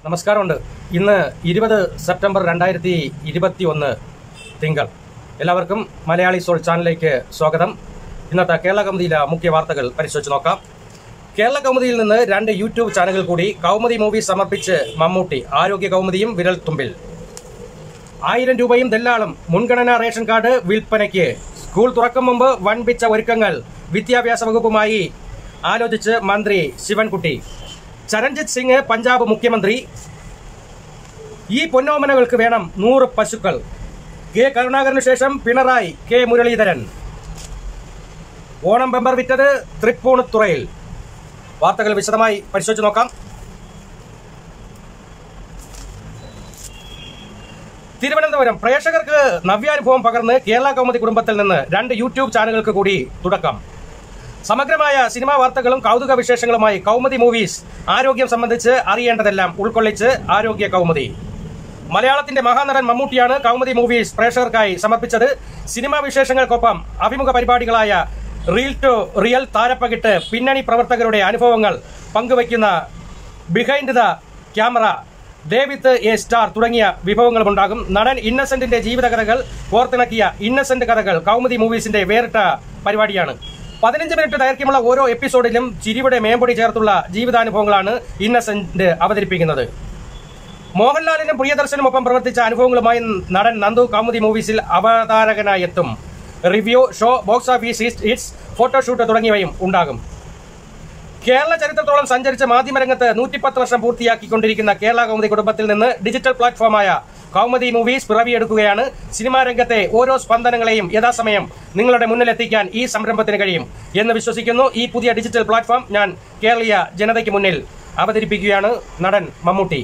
നമസ്കാരമുണ്ട് ഇന്ന് ഇരുപത് സെപ്റ്റംബർ രണ്ടായിരത്തി ഇരുപത്തി ഒന്ന് തിങ്കൾ എല്ലാവർക്കും മലയാളി സോൾ ചാനലിലേക്ക് സ്വാഗതം ഇന്നത്തെ കേരള കൗമുദിയിലെ മുഖ്യ വാർത്തകൾ പരിശോധിച്ച് നോക്കാം കേരള കൗമുദിയിൽ നിന്ന് രണ്ട് യൂട്യൂബ് ചാനലുകൾ കൂടി കൗമുദി മൂവി സമർപ്പിച്ച് മമ്മൂട്ടി ആരോഗ്യ കൗമുദിയും വിരൽ തുമ്പിൽ ആയിരം രൂപയും ദല്ലാളും മുൻഗണനാ റേഷൻ കാർഡ് വിൽപ്പനയ്ക്ക് സ്കൂൾ തുറക്കും മുമ്പ് വൻപിച്ച ഒരുക്കങ്ങൾ വിദ്യാഭ്യാസ വകുപ്പുമായി ആലോചിച്ച് മന്ത്രി ശിവൻകുട്ടി ചരൺജിത് സിംഗ് പഞ്ചാബ് മുഖ്യമന്ത്രി ഈ പൊന്നോമനകൾക്ക് വേണം നൂറ് പശുക്കൾ കെ കരുണാകരന് ശേഷം പിണറായി കെ മുരളീധരൻ ഓണം ബമ്പർ വിറ്റത് തൃപ്പൂണിത്തുറയിൽ വാർത്തകൾ വിശദമായി പരിശോധിച്ച് നോക്കാം തിരുവനന്തപുരം പ്രേക്ഷകർക്ക് നവ്യാനുഭവം പകർന്ന് കേരള കൗമുദി കുടുംബത്തിൽ നിന്ന് രണ്ട് യൂട്യൂബ് ചാനലുകൾക്ക് കൂടി തുടക്കം സമഗ്രമായ സിനിമാ വാർത്തകളും കൗതുക വിശേഷങ്ങളുമായി കൗമുദി മൂവീസ് ആരോഗ്യം സംബന്ധിച്ച് അറിയേണ്ടതെല്ലാം ഉൾക്കൊള്ളിച്ച് ആരോഗ്യ കൗമുദി മലയാളത്തിന്റെ മഹാനടൻ മമ്മൂട്ടിയാണ് കൗമുദി മൂവീസ് പ്രേക്ഷകർക്കായി സമർപ്പിച്ചത് സിനിമാ വിശേഷങ്ങൾക്കൊപ്പം അഭിമുഖ പരിപാടികളായ റീൽ ടു റിയൽ താരപ്പകിട്ട് പിന്നണി പ്രവർത്തകരുടെ അനുഭവങ്ങൾ പങ്കുവയ്ക്കുന്ന behind the camera date with a star തുടങ്ങിയ വിഭവങ്ങളുമുണ്ടാകും നടൻ ഇന്നസെന്റിന്റെ ജീവിതകഥകൾ കോർത്തിണക്കിയ ഇന്നസെന്റ് കഥകൾ കൗമുദി മൂവീസിന്റെ വേറിട്ട പരിപാടിയാണ് പതിനഞ്ച് മിനിറ്റ് ദൈർഘ്യമുള്ള ഓരോ എപ്പിസോഡിലും ചിരിയുടെ മേമ്പൊടി ചേർത്തുള്ള ജീവിതാനുഭവങ്ങളാണ് ഇന്നസെന്റ് അവതരിപ്പിക്കുന്നത് മോഹൻലാലിനും പ്രിയദർശനും ഒപ്പം പ്രവർത്തിച്ച അനുഭവങ്ങളുമായി നടൻ നന്ദു കൗമുദി മൂവീസിൽ അവതാരകനായി എത്തും review show box office hits photoshoot തുടങ്ങിയവയും ഉണ്ടാകും കേരള ചരിത്രത്തോളം സഞ്ചരിച്ച മാധ്യമരംഗത്ത് നൂറ്റിപ്പത്ത് വർഷം പൂർത്തിയാക്കിക്കൊണ്ടിരിക്കുന്ന കേരള കൗമുദി കുടുംബത്തിൽ നിന്ന് ഡിജിറ്റൽ പ്ലാറ്റ്ഫോമായ കൗമുദി മൂവീസ് പിറവിയെടുക്കുകയാണ് സിനിമാ രംഗത്തെ ഓരോ സ്പന്ദനങ്ങളെയും യഥാസമയം നിങ്ങളുടെ മുന്നിലെത്തിക്കാൻ ഈ സംരംഭത്തിന് കഴിയും എന്ന് വിശ്വസിക്കുന്നു ഈ പുതിയ ഡിജിറ്റൽ പ്ലാറ്റ്ഫോം ഞാൻ കേരളീയ ജനതയ്ക്ക് മുന്നിൽ അവതരിപ്പിക്കുകയാണ് നടൻ മമ്മൂട്ടി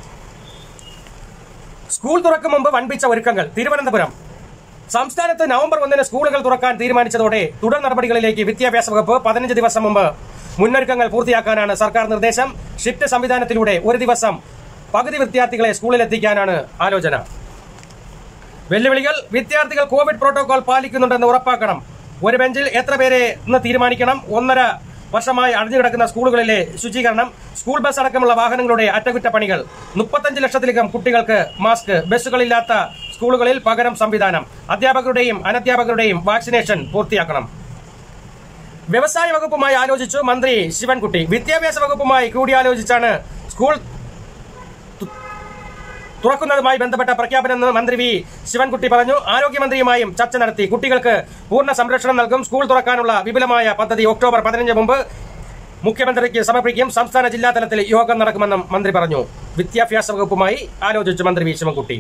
സ്കൂൾ തുറക്കും മുമ്പ് വൻപിച്ച ഒരുക്കങ്ങൾ തിരുവനന്തപുരം സംസ്ഥാനത്ത് നവംബർ ഒന്നിന് സ്കൂളുകൾ തുറക്കാൻ തീരുമാനിച്ചതോടെ തുടർ നടപടികളിലേക്ക് വിദ്യാഭ്യാസ വകുപ്പ് പതിനഞ്ച് ദിവസം മുമ്പ് മുന്നൊരുക്കങ്ങൾ പൂർത്തിയാക്കാനാണ് സർക്കാർ നിർദ്ദേശം ഷിഫ്റ്റ് സംവിധാനത്തിലൂടെ ഒരു ദിവസം പകുതി വിദ്യാർത്ഥികളെ സ്കൂളിലെത്തിക്കാനാണ് ആലോചന വെല്ലുവിളികൾ വിദ്യാർത്ഥികൾ കോവിഡ് പ്രോട്ടോകോൾ പാലിക്കുന്നുണ്ടെന്ന് ഉറപ്പാക്കണം ഒരു ബെഞ്ചിൽ എത്ര പേരെ എന്ന് തീരുമാനിക്കണം ഒന്നര വർഷമായി അടഞ്ഞുകിടക്കുന്ന സ്കൂളുകളിലെ ശുചീകരണം സ്കൂൾ ബസ് അടക്കമുള്ള വാഹനങ്ങളുടെ അറ്റകുറ്റപ്പണികൾ മുപ്പത്തഞ്ച് ലക്ഷത്തിലധികം കുട്ടികൾക്ക് മാസ്ക് ബസ്സുകളില്ലാത്ത സ്കൂളുകളിൽ പകരം സംവിധാനം അധ്യാപകരുടെയും അനധ്യാപകരുടെയും വാക്സിനേഷൻ പൂർത്തിയാക്കണം വ്യവസായ വകുപ്പുമായി ആലോചിച്ചു മന്ത്രി ശിവൻകുട്ടി വിദ്യാഭ്യാസ വകുപ്പുമായി കൂടിയാലോചിച്ചാണ് സ്കൂൾ തു- തുറക്കുന്നതുമായി ബന്ധപ്പെട്ട പ്രഖ്യാപനമെന്ന് മന്ത്രി വി ശിവൻകുട്ടി പറഞ്ഞു ആരോഗ്യമന്ത്രിയുമായും ചർച്ച നടത്തി കുട്ടികൾക്ക് പൂർണ്ണ സംരക്ഷണം നൽകും സ്കൂൾ തുറക്കാനുള്ള വിപുലമായ പദ്ധതി ഒക്ടോബർ പതിനഞ്ച് മുമ്പ് മുഖ്യമന്ത്രിക്ക് സമർപ്പിക്കും സംസ്ഥാന ജില്ലാ തലത്തിൽ യോഗം നടക്കുമെന്നും മന്ത്രി പറഞ്ഞു വിദ്യാഭ്യാസ വകുപ്പുമായി ആലോചിച്ചു മന്ത്രി വി ശിവൻകുട്ടി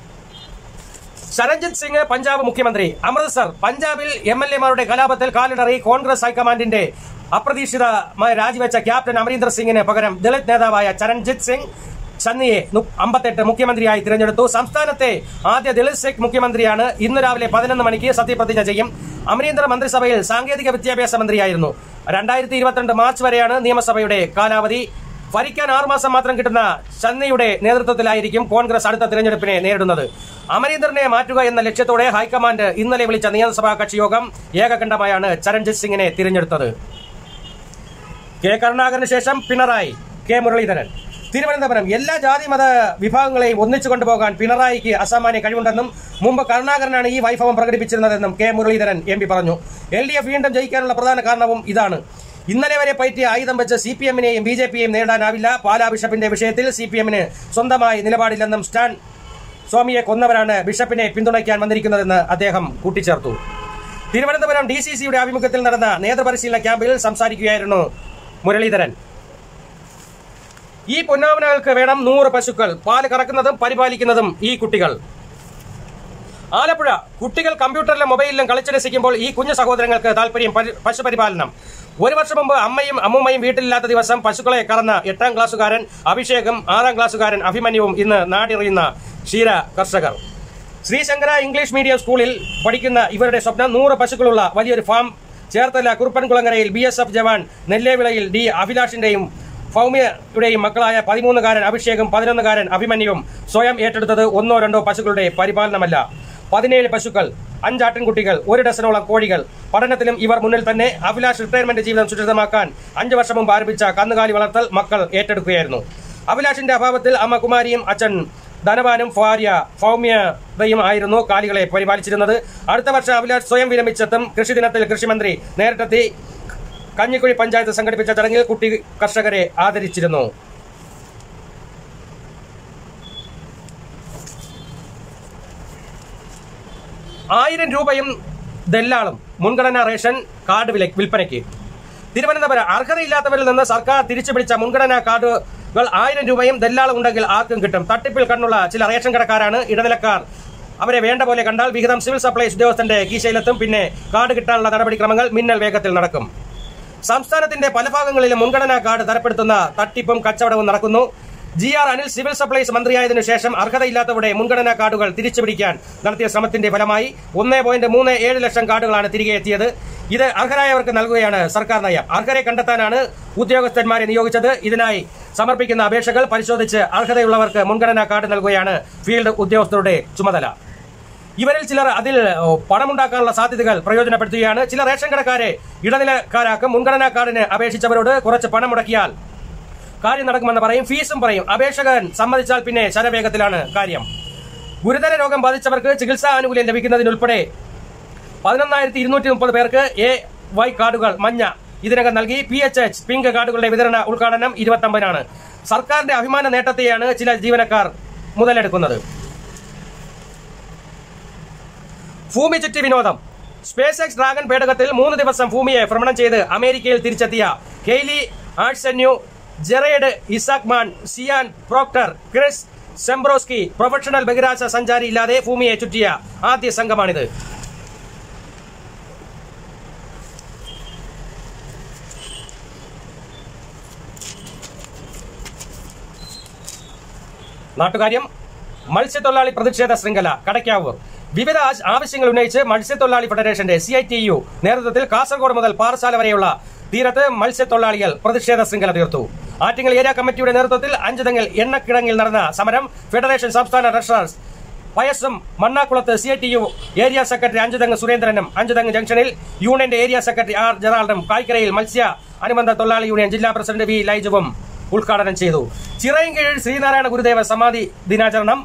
ശരൺജിത് സിംഗ് പഞ്ചാബ് മുഖ്യമന്ത്രി അമൃത്സർ പഞ്ചാബിൽ എം എൽ എമാരുടെ കലാപത്തിൽ കാലിടറി കോൺഗ്രസ് ഹൈക്കമാൻഡിന്റെ അപ്രതീക്ഷിതമായി രാജിവെച്ച ക്യാപ്റ്റൻ അമരീന്ദർ സിംഗിന് പകരം ദളിത് നേതാവായ ചരൺജിത് സിംഗ് ചന്നിയെ അമ്പത്തെട്ട് മുഖ്യമന്ത്രിയായി തിരഞ്ഞെടുത്തു സംസ്ഥാനത്തെ ആദ്യ ദളിത് സിഖ് മുഖ്യമന്ത്രിയാണ് ഇന്ന് രാവിലെ പതിനൊന്ന് മണിക്ക് സത്യപ്രതിജ്ഞ ചെയ്യും അമരീന്ദർ മന്ത്രിസഭയിൽ സാങ്കേതിക വിദ്യാഭ്യാസ മന്ത്രിയായിരുന്നു രണ്ടായിരത്തി ഇരുപത്തിരണ്ട് മാർച്ച് വരെയാണ് നിയമസഭയുടെ കാലാവധി ഭരിക്കാൻ ആറുമാസം മാത്രം കിട്ടുന്ന ചന്നയുടെ നേതൃത്വത്തിലായിരിക്കും കോൺഗ്രസ് അടുത്ത തിരഞ്ഞെടുപ്പിനെ നേരിടുന്നത് അമരീന്ദറിനെ മാറ്റുക എന്ന ലക്ഷ്യത്തോടെ ഹൈക്കമാൻഡ് ഇന്നലെ വിളിച്ച നിയമസഭാ കക്ഷി യോഗം ഏകകണ്ഠമായാണ് ചരൺജിത് സിംഗിനെ തിരഞ്ഞെടുത്തത് കെ കരുണാകരന് ശേഷം പിണറായി കെ മുരളീധരൻ തിരുവനന്തപുരം എല്ലാ ജാതി മത വിഭാഗങ്ങളെയും ഒന്നിച്ചു കൊണ്ടുപോകാൻ പിണറായിക്ക് അസാമാന്യ കഴിവുണ്ടെന്നും മുമ്പ് കരുണാകരനാണ് ഈ വൈഭവം പ്രകടിപ്പിച്ചിരുന്നതെന്നും കെ മുരളീധരൻ എം പി പറഞ്ഞു എൽ ഡി എഫ് വീണ്ടും ജയിക്കാനുള്ള പ്രധാന കാരണവും ഇതാണ് ഇന്നലെ വരെ പറ്റിയ ആയുധം വെച്ച് സി പി എമ്മിനെയും ബി ജെ പിയെയും നേടാനാവില്ല പാലാ ബിഷപ്പിന്റെ വിഷയത്തിൽ സി പി എമ്മിന് സ്വന്തമായി നിലപാടില്ലെന്നും സ്റ്റാൻ സ്വാമിയെ കൊന്നവരാണ് ബിഷപ്പിനെ പിന്തുണയ്ക്കാൻ വന്നിരിക്കുന്നതെന്ന് അദ്ദേഹം കൂട്ടിച്ചേർത്തു തിരുവനന്തപുരം ഡി സി സിയുടെ ആഭിമുഖ്യത്തിൽ നടന്ന നേതൃപരിശീലന ക്യാമ്പിൽ സംസാരിക്കുകയായിരുന്നു മുരളീധരൻ ഈ പൊന്നാമനകൾക്ക് വേണം നൂറ് പശുക്കൾ പാല് കറക്കുന്നതും പരിപാലിക്കുന്നതും ഈ കുട്ടികൾ ആലപ്പുഴ കുട്ടികൾ കമ്പ്യൂട്ടറിലും മൊബൈലിലും കളിച്ചു രസിക്കുമ്പോൾ ഈ കുഞ്ഞു സഹോദരങ്ങൾക്ക് താല്പര്യം പരി- പശുപരിപാലനം ഒരു വർഷം മുമ്പ് അമ്മയും അമ്മൂമ്മയും വീട്ടിലില്ലാത്ത ദിവസം പശുക്കളെ കറന്ന എട്ടാം ക്ലാസ്സുകാരൻ അഭിഷേകും ആറാം ക്ലാസ്സുകാരൻ അഭിമന്യുവും ഇന്ന് നാടിറിയുന്ന ക്ഷീര കർഷകർ ശ്രീശങ്കര ഇംഗ്ലീഷ് മീഡിയം സ്കൂളിൽ പഠിക്കുന്ന ഇവരുടെ സ്വപ്നം നൂറ് പശുക്കളുള്ള വലിയൊരു ഫാം ചേർത്തല കുറുപ്പൻകുളങ്ങരയിൽ ബി എസ് എഫ് ജവാൻ നെല്ലേവിളയിൽ ഡി അഭിലാഷിന്റെയും ഭൗമ്യയുടെയും മക്കളായ പതിമൂന്നുകാരൻ അഭിഷേകും പതിനൊന്നുകാരൻ അഭിമന്യുവും സ്വയം ഏറ്റെടുത്തത് ഒന്നോ രണ്ടോ പശുക്കളുടെ പരിപാലനമല്ല പതിനേഴ് പശുക്കൾ അഞ്ചാട്ടിൻകുട്ടികൾ ഒരു ഡസനോളം കോഴികൾ പഠനത്തിലും ഇവർ മുന്നിൽ തന്നെ അഭിലാഷ് റിട്ടയർമെന്റ് ജീവിതം സുരക്ഷിതമാക്കാൻ അഞ്ചു വർഷം മുമ്പ് ആരംഭിച്ച കന്നുകാലി വളർത്തൽ മക്കൾ ഏറ്റെടുക്കുകയായിരുന്നു അഭിലാഷിന്റെ അഭാവത്തിൽ അമ്മ കുമാരിയും അച്ഛൻ ധനവാനും ഭാര്യ ഭൗമ്യതയും ആയിരുന്നു കാലികളെ പരിപാലിച്ചിരുന്നത് അടുത്ത വർഷം അഭിലാഷ് സ്വയം വിരമിച്ചെത്തും കൃഷി ദിനത്തിൽ കൃഷിമന്ത്രി നേരിട്ടെത്തി കഞ്ഞിക്കുഴി പഞ്ചായത്ത് സംഘടിപ്പിച്ച ചടങ്ങിൽ കുട്ടി കർഷകരെ ആദരിച്ചിരുന്നു ആയിരം രൂപയും ദല്ലാളും മുൻഗണനാ റേഷൻ കാർഡ് വില വിൽപ്പനയ്ക്ക് തിരുവനന്തപുരം അർഹതയില്ലാത്തവരിൽ നിന്ന് സർക്കാർ തിരിച്ചുപിടിച്ച മുൻഗണനാ കാർഡുകൾ ആയിരം രൂപയും ദല്ലാളും ഉണ്ടെങ്കിൽ ആർക്കും കിട്ടും തട്ടിപ്പിൽ കണ്ണുള്ള ചില റേഷൻ കടക്കാരാണ് ഇടനിലക്കാർ അവരെ വേണ്ട പോലെ കണ്ടാൽ വിഹിതം സിവിൽ സപ്ലൈസ് ഉദ്യോഗസ്ഥന്റെ കീശയിലെത്തും പിന്നെ കാർഡ് കിട്ടാനുള്ള നടപടിക്രമങ്ങൾ മിന്നൽ വേഗത്തിൽ നടക്കും സംസ്ഥാനത്തിന്റെ പല ഭാഗങ്ങളിലും മുൻഗണനാ കാർഡ് തരപ്പെടുത്തുന്ന തട്ടിപ്പും കച്ചവടവും നടക്കുന്നു G R Anil civil supplies മന്ത്രിയായതിനു ശേഷം അർഹതയില്ലാത്തവരുടെ മുൻഗണനാ കാർഡുകൾ തിരിച്ചുപിടിക്കാൻ നടത്തിയ ശ്രമത്തിന്റെ ഫലമായി ഒന്നേ പോയിന്റ് മൂന്ന് ഏഴ് ലക്ഷം കാർഡുകളാണ് തിരികെ എത്തിയത് ഇത് അർഹരായവർക്ക് നൽകുകയാണ് സർക്കാർ നയം അർഹരെ കണ്ടെത്താനാണ് ഉദ്യോഗസ്ഥന്മാരെ നിയോഗിച്ചത് ഇതിനായി സമർപ്പിക്കുന്ന അപേക്ഷകൾ പരിശോധിച്ച് അർഹതയുള്ളവർക്ക് മുൻഗണനാ കാർഡ് നൽകുകയാണ് ഫീൽഡ് ഉദ്യോഗസ്ഥരുടെ ചുമതല ഇവരിൽ ചിലർ അതിൽ ഓ, പണമുണ്ടാക്കാനുള്ള സാധ്യതകൾ പ്രയോജനപ്പെടുത്തുകയാണ് ചില റേഷൻ കടക്കാരെ ഇടനിലക്കാരാക്കും മുൻഗണനാ കാർഡിന് അപേക്ഷിച്ചവരോട് കുറച്ച് പണം മുടക്കിയാൽ കാര്യം നടക്കുമെന്ന് പറയും ഫീസും പറയും അപേക്ഷകൻ സമ്മതിച്ചാൽ പിന്നെ ശരവേഗത്തിലാണ് കാര്യം ഗുരുതര രോഗം ബാധിച്ചവർക്ക് ചികിത്സാ ആനുകൂല്യം ലഭിക്കുന്നതിനുൾപ്പെടെ പതിനൊന്നായിരത്തി ഇരുന്നൂറ്റി മുപ്പത് പേർക്ക് എ വൈ കാർഡുകൾ മഞ്ഞ ഇതിനകം നൽകി പി എച്ച് എച്ച് പിങ്ക് കാർഡുകളുടെ വിതരണ ഉദ്ഘാടനം ഇരുപത്തൊമ്പതിനാണ് സർക്കാരിന്റെ അഭിമാന നേട്ടത്തെയാണ് ചില ജീവനക്കാർ മുതലെടുക്കുന്നത് ഭൂമി ചുറ്റി വിനോദം സ്പേസ് എക്സ് ഡ്രാഗൺ പേടകത്തിൽ മൂന്ന് ദിവസം ഭൂമിയെ ഭ്രമണം ചെയ്ത് അമേരിക്കയിൽ തിരിച്ചെത്തിയ കെയ്ലി ആർട്സെന്യു Jared Isaacman Sian Proctor Chris Sembroski professional ബഹിരാശ സഞ്ചാരി ഇല്ലാതെ ഭൂമിയെ ചുറ്റിയ ആദ്യ സംഘമാണിത് നാട്ടുകാര്യം മത്സ്യത്തൊഴിലാളി പ്രതിഷേധ ശൃംഖല കടയ്ക്കാവൂർ വിവിധ ആശ- ആവശ്യങ്ങൾ ഉന്നയിച്ച് മത്സ്യത്തൊഴിലാളി ഫെഡറേഷന്റെ സി ഐ ടി യു നേതൃത്വത്തിൽ കാസർഗോഡ് മുതൽ പാറശാല വരെയുള്ള തീരത്ത് മത്സ്യത്തൊഴിലാളികൾ പ്രതിഷേധ ശൃംഖല തീർത്തു ആറ്റിങ്ങൽ ഏരിയ കമ്മിറ്റിയുടെ നേതൃത്വത്തിൽ അഞ്ചുതെങ്ങിൽ എണ്ണക്കിടങ്ങിൽ നടന്ന സമരം ഫെഡറേഷൻ സംസ്ഥാന ട്രഷറർ വയസ്സും മണ്ണാക്കുളത്ത് C I T U area secretary Anchuthengu സുരേന്ദ്രനും അഞ്ചുതെങ്ങ് ജംഗ്ഷനിൽ യൂണിയന്റെ ഏരിയ സെക്രട്ടറി ആർ ജെറാൾഡും കായ്ക്കരയിൽ മത്സ്യ അനുബന്ധ തൊഴിലാളി യൂണിയൻ ജില്ലാ പ്രസിഡന്റ് വി ലൈജുവും ഉദ്ഘാടനം ചെയ്തു ചിറയൻകീഴിൽ ശ്രീനാരായണ ഗുരുദേവ സമാധി ദിനാചരണം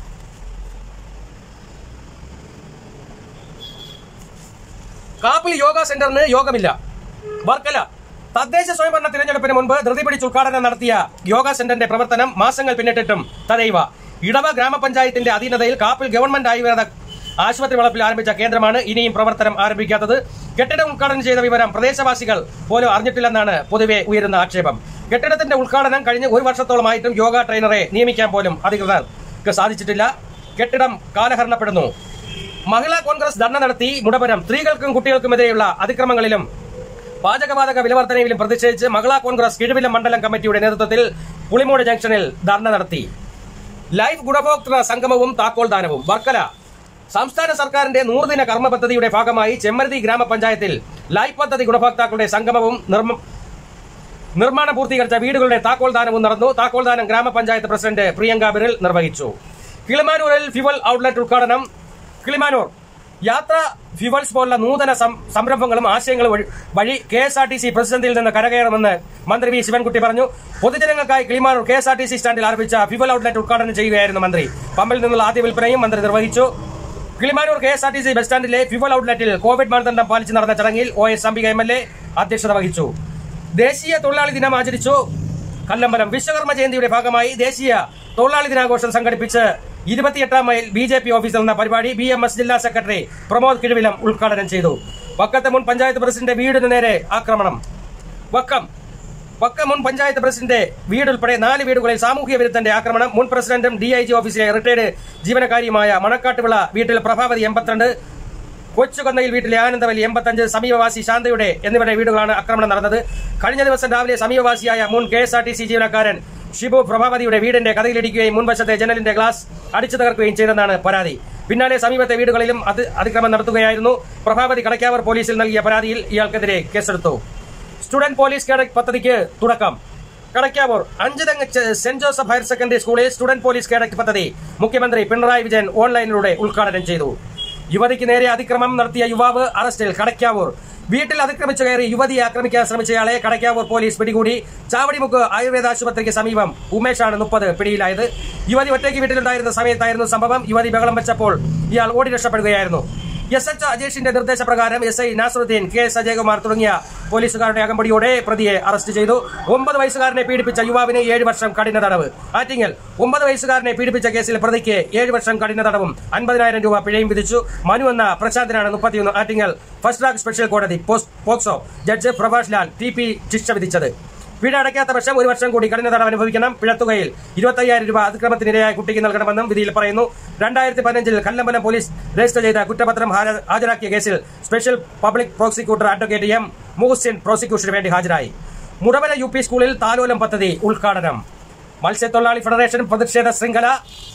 കാപ്പിൽ യോഗ സെന്ററിന് യോഗമില്ല വർക്കല തദ്ദേശ സ്വയംഭരണ തിരഞ്ഞെടുപ്പിന് മുൻപ് ധൃതി പിടിച്ച് ഉദ്ഘാടനം നടത്തിയ യോഗ സെന്ററിന്റെ പ്രവർത്തനം മാസങ്ങൾ പിന്നിട്ടിട്ടും തദൈവ ഇടവ ഗ്രാമപഞ്ചായത്തിന്റെ അധീനതയിൽ കാപ്പിൽ ഗവൺമെന്റ് ആയുർവേദ ആശുപത്രി വളപ്പിൽ ആരംഭിച്ച കേന്ദ്രമാണ് ഇനിയും പ്രവർത്തനം ആരംഭിക്കാത്തത് കെട്ടിടം ഉദ്ഘാടനം ചെയ്ത വിവരം പ്രദേശവാസികൾ പോലും അറിഞ്ഞിട്ടില്ലെന്നാണ് പൊതുവെ ഉയരുന്ന ആക്ഷേപം കെട്ടിടത്തിന്റെ ഉദ്ഘാടനം കഴിഞ്ഞ് ഒരു വർഷത്തോളമായിട്ടും യോഗ ട്രെയിനറെ നിയമിക്കാൻ പോലും അധികൃതർക്ക് സാധിച്ചിട്ടില്ല കെട്ടിടം കാലഹരണപ്പെടുന്നു മഹിളാ കോൺഗ്രസ് ധർണ നടത്തി മുടപുരം സ്ത്രീകൾക്കും കുട്ടികൾക്കുമെതിരെയുള്ള അതിക്രമങ്ങളിലും പാചകവാതക വിലവർദ്ധനയിലും പ്രതിഷേധിച്ച് മഹിളാ കോൺഗ്രസ് കിഴുവിലം മണ്ഡലം കമ്മിറ്റിയുടെ നേതൃത്വത്തിൽ പുളിമൂട് ജംഗ്ഷനിൽ ധർണ നടത്തി ലൈഫ് ഗുണഭോക്തൃ സംഗമവും താക്കോൽ ദാനവും വർക്കല സംസ്ഥാന സർക്കാരിന്റെ നൂറുദിന കർമ്മ പദ്ധതിയുടെ ഭാഗമായി ചെമ്മരുതി ഗ്രാമപഞ്ചായത്തിൽ ലൈഫ് പദ്ധതി ഗുണഭോക്താക്കളുടെ സംഗമവും നിർമ്മ നിർമ്മാണം പൂർത്തീകരിച്ച വീടുകളുടെ താക്കോൽ ദാനവും നടന്നു താക്കോൽ ദാനം ഗ്രാമപഞ്ചായത്ത് പ്രസിഡന്റ് പ്രിയങ്ക ബിറിൽ നിർവഹിച്ചു കിളിമാനൂരിൽ ഫ്യുവൽ ഔട്ട്ലെറ്റ് ഉദ്ഘാടനം കിളിമാനൂർ യാത്ര ഫ്യുവൽസ് പോലുള്ള നൂതന സം- സംരംഭങ്ങളും ആശയങ്ങളും വഴി- വഴി K S R T C പ്രതിസന്ധിയിൽ നിന്ന് കരകയറുമെന്ന് മന്ത്രി വി ശിവൻകുട്ടി പറഞ്ഞു പൊതുജനങ്ങൾക്കായി Kilimanoor K S R T C സ്റ്റാൻഡിൽ ആരംഭിച്ച ഫ്യുവൽ ഔട്ട്ലെറ്റ് ഉദ്ഘാടനം ചെയ്യുകയായിരുന്നു മന്ത്രി പമ്പിൽ നിന്നുള്ള ആദ്യ വിൽപ്പനയും മന്ത്രി നിർവഹിച്ചു Kilimanoor K S R T C bus സ്റ്റാൻഡിലെ ഫ്യുവൽ ഔട്ട്ലെറ്റിൽ കോവിഡ് മാനദണ്ഡം പാലിച്ച് നടന്ന ചടങ്ങിൽ O S Ambika M L A അധ്യക്ഷത വഹിച്ചു ദേശീയ തൊഴിലാളി ദിനം ആചരിച്ചു കല്ലമ്പലം വിശ്വകർമ്മ ജയന്തിയുടെ ഭാഗമായി ദേശീയ തൊഴിലാളി ദിനാഘോഷം സംഘടിപ്പിച്ച് ഇരുപത്തിയെട്ടാം മൈൽ ബി ജെ പി ഓഫീസിൽ നടന്ന പരിപാടി ബി എം എസ് ജില്ലാ സെക്രട്ടറി പ്രമോദ് കിഴുവിലം ഉദ്ഘാടനം ചെയ്തു വക്കത്തെ മുൻ പഞ്ചായത്ത് പ്രസിഡന്റ് വീടിന് നേരെ ആക്രമണം വക്കം വക്കം മുൻ പഞ്ചായത്ത് പ്രസിഡന്റ് വീട് ഉൾപ്പെടെ നാല് വീടുകളിൽ സാമൂഹ്യ വിരുദ്ധന്റെ ആക്രമണം മുൻ പ്രസിഡന്റും ഡി ഐ ജി ഓഫീസിലെ റിട്ടയർഡ് ജീവനക്കാരിയുമായ മണക്കാട്ടുവിള വീട്ടിൽ പ്രഭാവതി എൺപത്തിരണ്ട് കൊച്ചുകൊന്നയിൽ വീട്ടിലെ ആനന്ദവലി എൺപത്തഞ്ച് സമീപവാസി ശാന്തയുടെ എന്നിവരുടെ വീടുകളാണ് ആക്രമണം നടന്നത് കഴിഞ്ഞ ദിവസം രാവിലെ സമീപവാസിയായ മുൻ K S R T C ജീവനക്കാരൻ ഷിബു പ്രഭാവതിയുടെ വീടിന്റെ കഥയിലിടിക്കുകയും മുൻവശത്തെ ജനലിന്റെ ഗ്ലാസ് അടിച്ചു തകർക്കുകയും ചെയ്തെന്നാണ് പരാതി പിന്നാലെ സമീപത്തെ വീടുകളിലും അത് അതിക്രമം നടത്തുകയായിരുന്നു പ്രഭാവതി കടക്കാവർ പോലീസിൽ നൽകിയ പരാതിയിൽ ഇയാൾക്കെതിരെ കേസെടുത്തു സ്റ്റുഡന്റ് പോലീസ് കേഡറ്റ് പദ്ധതിക്ക് തുടക്കം കടക്കാവൂർ അഞ്ചുതെങ്ങ് ചെ- സെന്റ് ജോസഫ് ഹയർ സെക്കൻഡറി സ്കൂളിൽ സ്റ്റുഡന്റ് പോലീസ് കേഡറ്റ് പദ്ധതി മുഖ്യമന്ത്രി പിണറായി വിജയൻ ഓൺലൈനിലൂടെ ഉദ്ഘാടനം ചെയ്തു യുവതിക്ക് നേരെ അതിക്രമം നടത്തിയ യുവാവ് അറസ്റ്റിൽ കടക്കാവൂർ വീട്ടിൽ അതിക്രമിച്ചു കയറി യുവതിയെ ആക്രമിക്കാൻ ശ്രമിച്ചയാളെ കടയ്ക്കാവൂർ പോലീസ് പിടികൂടി ചാവടിമുക്ക് ആയുർവേദ ആശുപത്രിക്ക് സമീപം ഉമേഷാണ് മുപ്പത് പിടിയിലായത് യുവതി ഒറ്റയ്ക്ക് വീട്ടിലുണ്ടായിരുന്ന സമയത്തായിരുന്നു സംഭവം യുവതി ബഹളം വെച്ചപ്പോൾ ഇയാൾ ഓടി രക്ഷപ്പെടുകയായിരുന്നു എസ് എച്ച് അജേഷിന്റെ നിർദ്ദേശപ്രകാരം S I Nasaruddin K S Ajayakumar തുടങ്ങിയ പോലീസുകാരുടെ അകമ്പടിയോടെ പ്രതിയെ അറസ്റ്റ് ചെയ്തു ഒമ്പത് വയസ്സുകാരനെ പീഡിപ്പിച്ച യുവാവിന് ഏഴ് വർഷം കഠിന തടവ് ആറ്റിങ്ങൽ ഒമ്പത് വയസ്സുകാരനെ പീഡിപ്പിച്ച കേസിൽ പ്രതിക്ക് ഏഴ് വർഷം കഠിന തടവും അൻപതിനായിരം രൂപ പിഴയും വിധിച്ചു മനു എന്ന പ്രശാന്തിനാണ് മുപ്പത്തിയൊന്ന് ആറ്റിങ്ങൽ ഫസ്റ്റ് ട്രാക്ക് സ്പെഷ്യൽ കോടതി പോസ്- POCSO judge Prabhash Lal T P ശിക്ഷ വിധിച്ചത് പിഴ അടയ്ക്കാത്ത പക്ഷം ഒരു വർഷം കൂടി കഠിന തടവ് അനുഭവിക്കണം പിഴത്തുകയിൽ ഇരുപത്തയ്യായിരം രൂപ അതിക്രമത്തിനിരയായ കുട്ടിക്ക് നൽകണമെന്നും വിധിയിൽ പറയുന്നു രണ്ടായിരത്തി പതിനഞ്ചിൽ കല്ലമ്പലം പോലീസ് രജിസ്റ്റർ ചെയ്ത കുറ്റപത്രം ഹാജ- ഹാജരാക്കിയ കേസിൽ special public prosecutor advocate M Muhasin പ്രോസിക്യൂഷന് വേണ്ടി ഹാജരായി മുടവന യു പി സ്കൂളിൽ താലോലം പദ്ധതി ഉദ്ഘാടനം മത്സ്യത്തൊഴിലാളി ഫെഡറേഷൻ പ്രതിഷേധ ശൃംഖല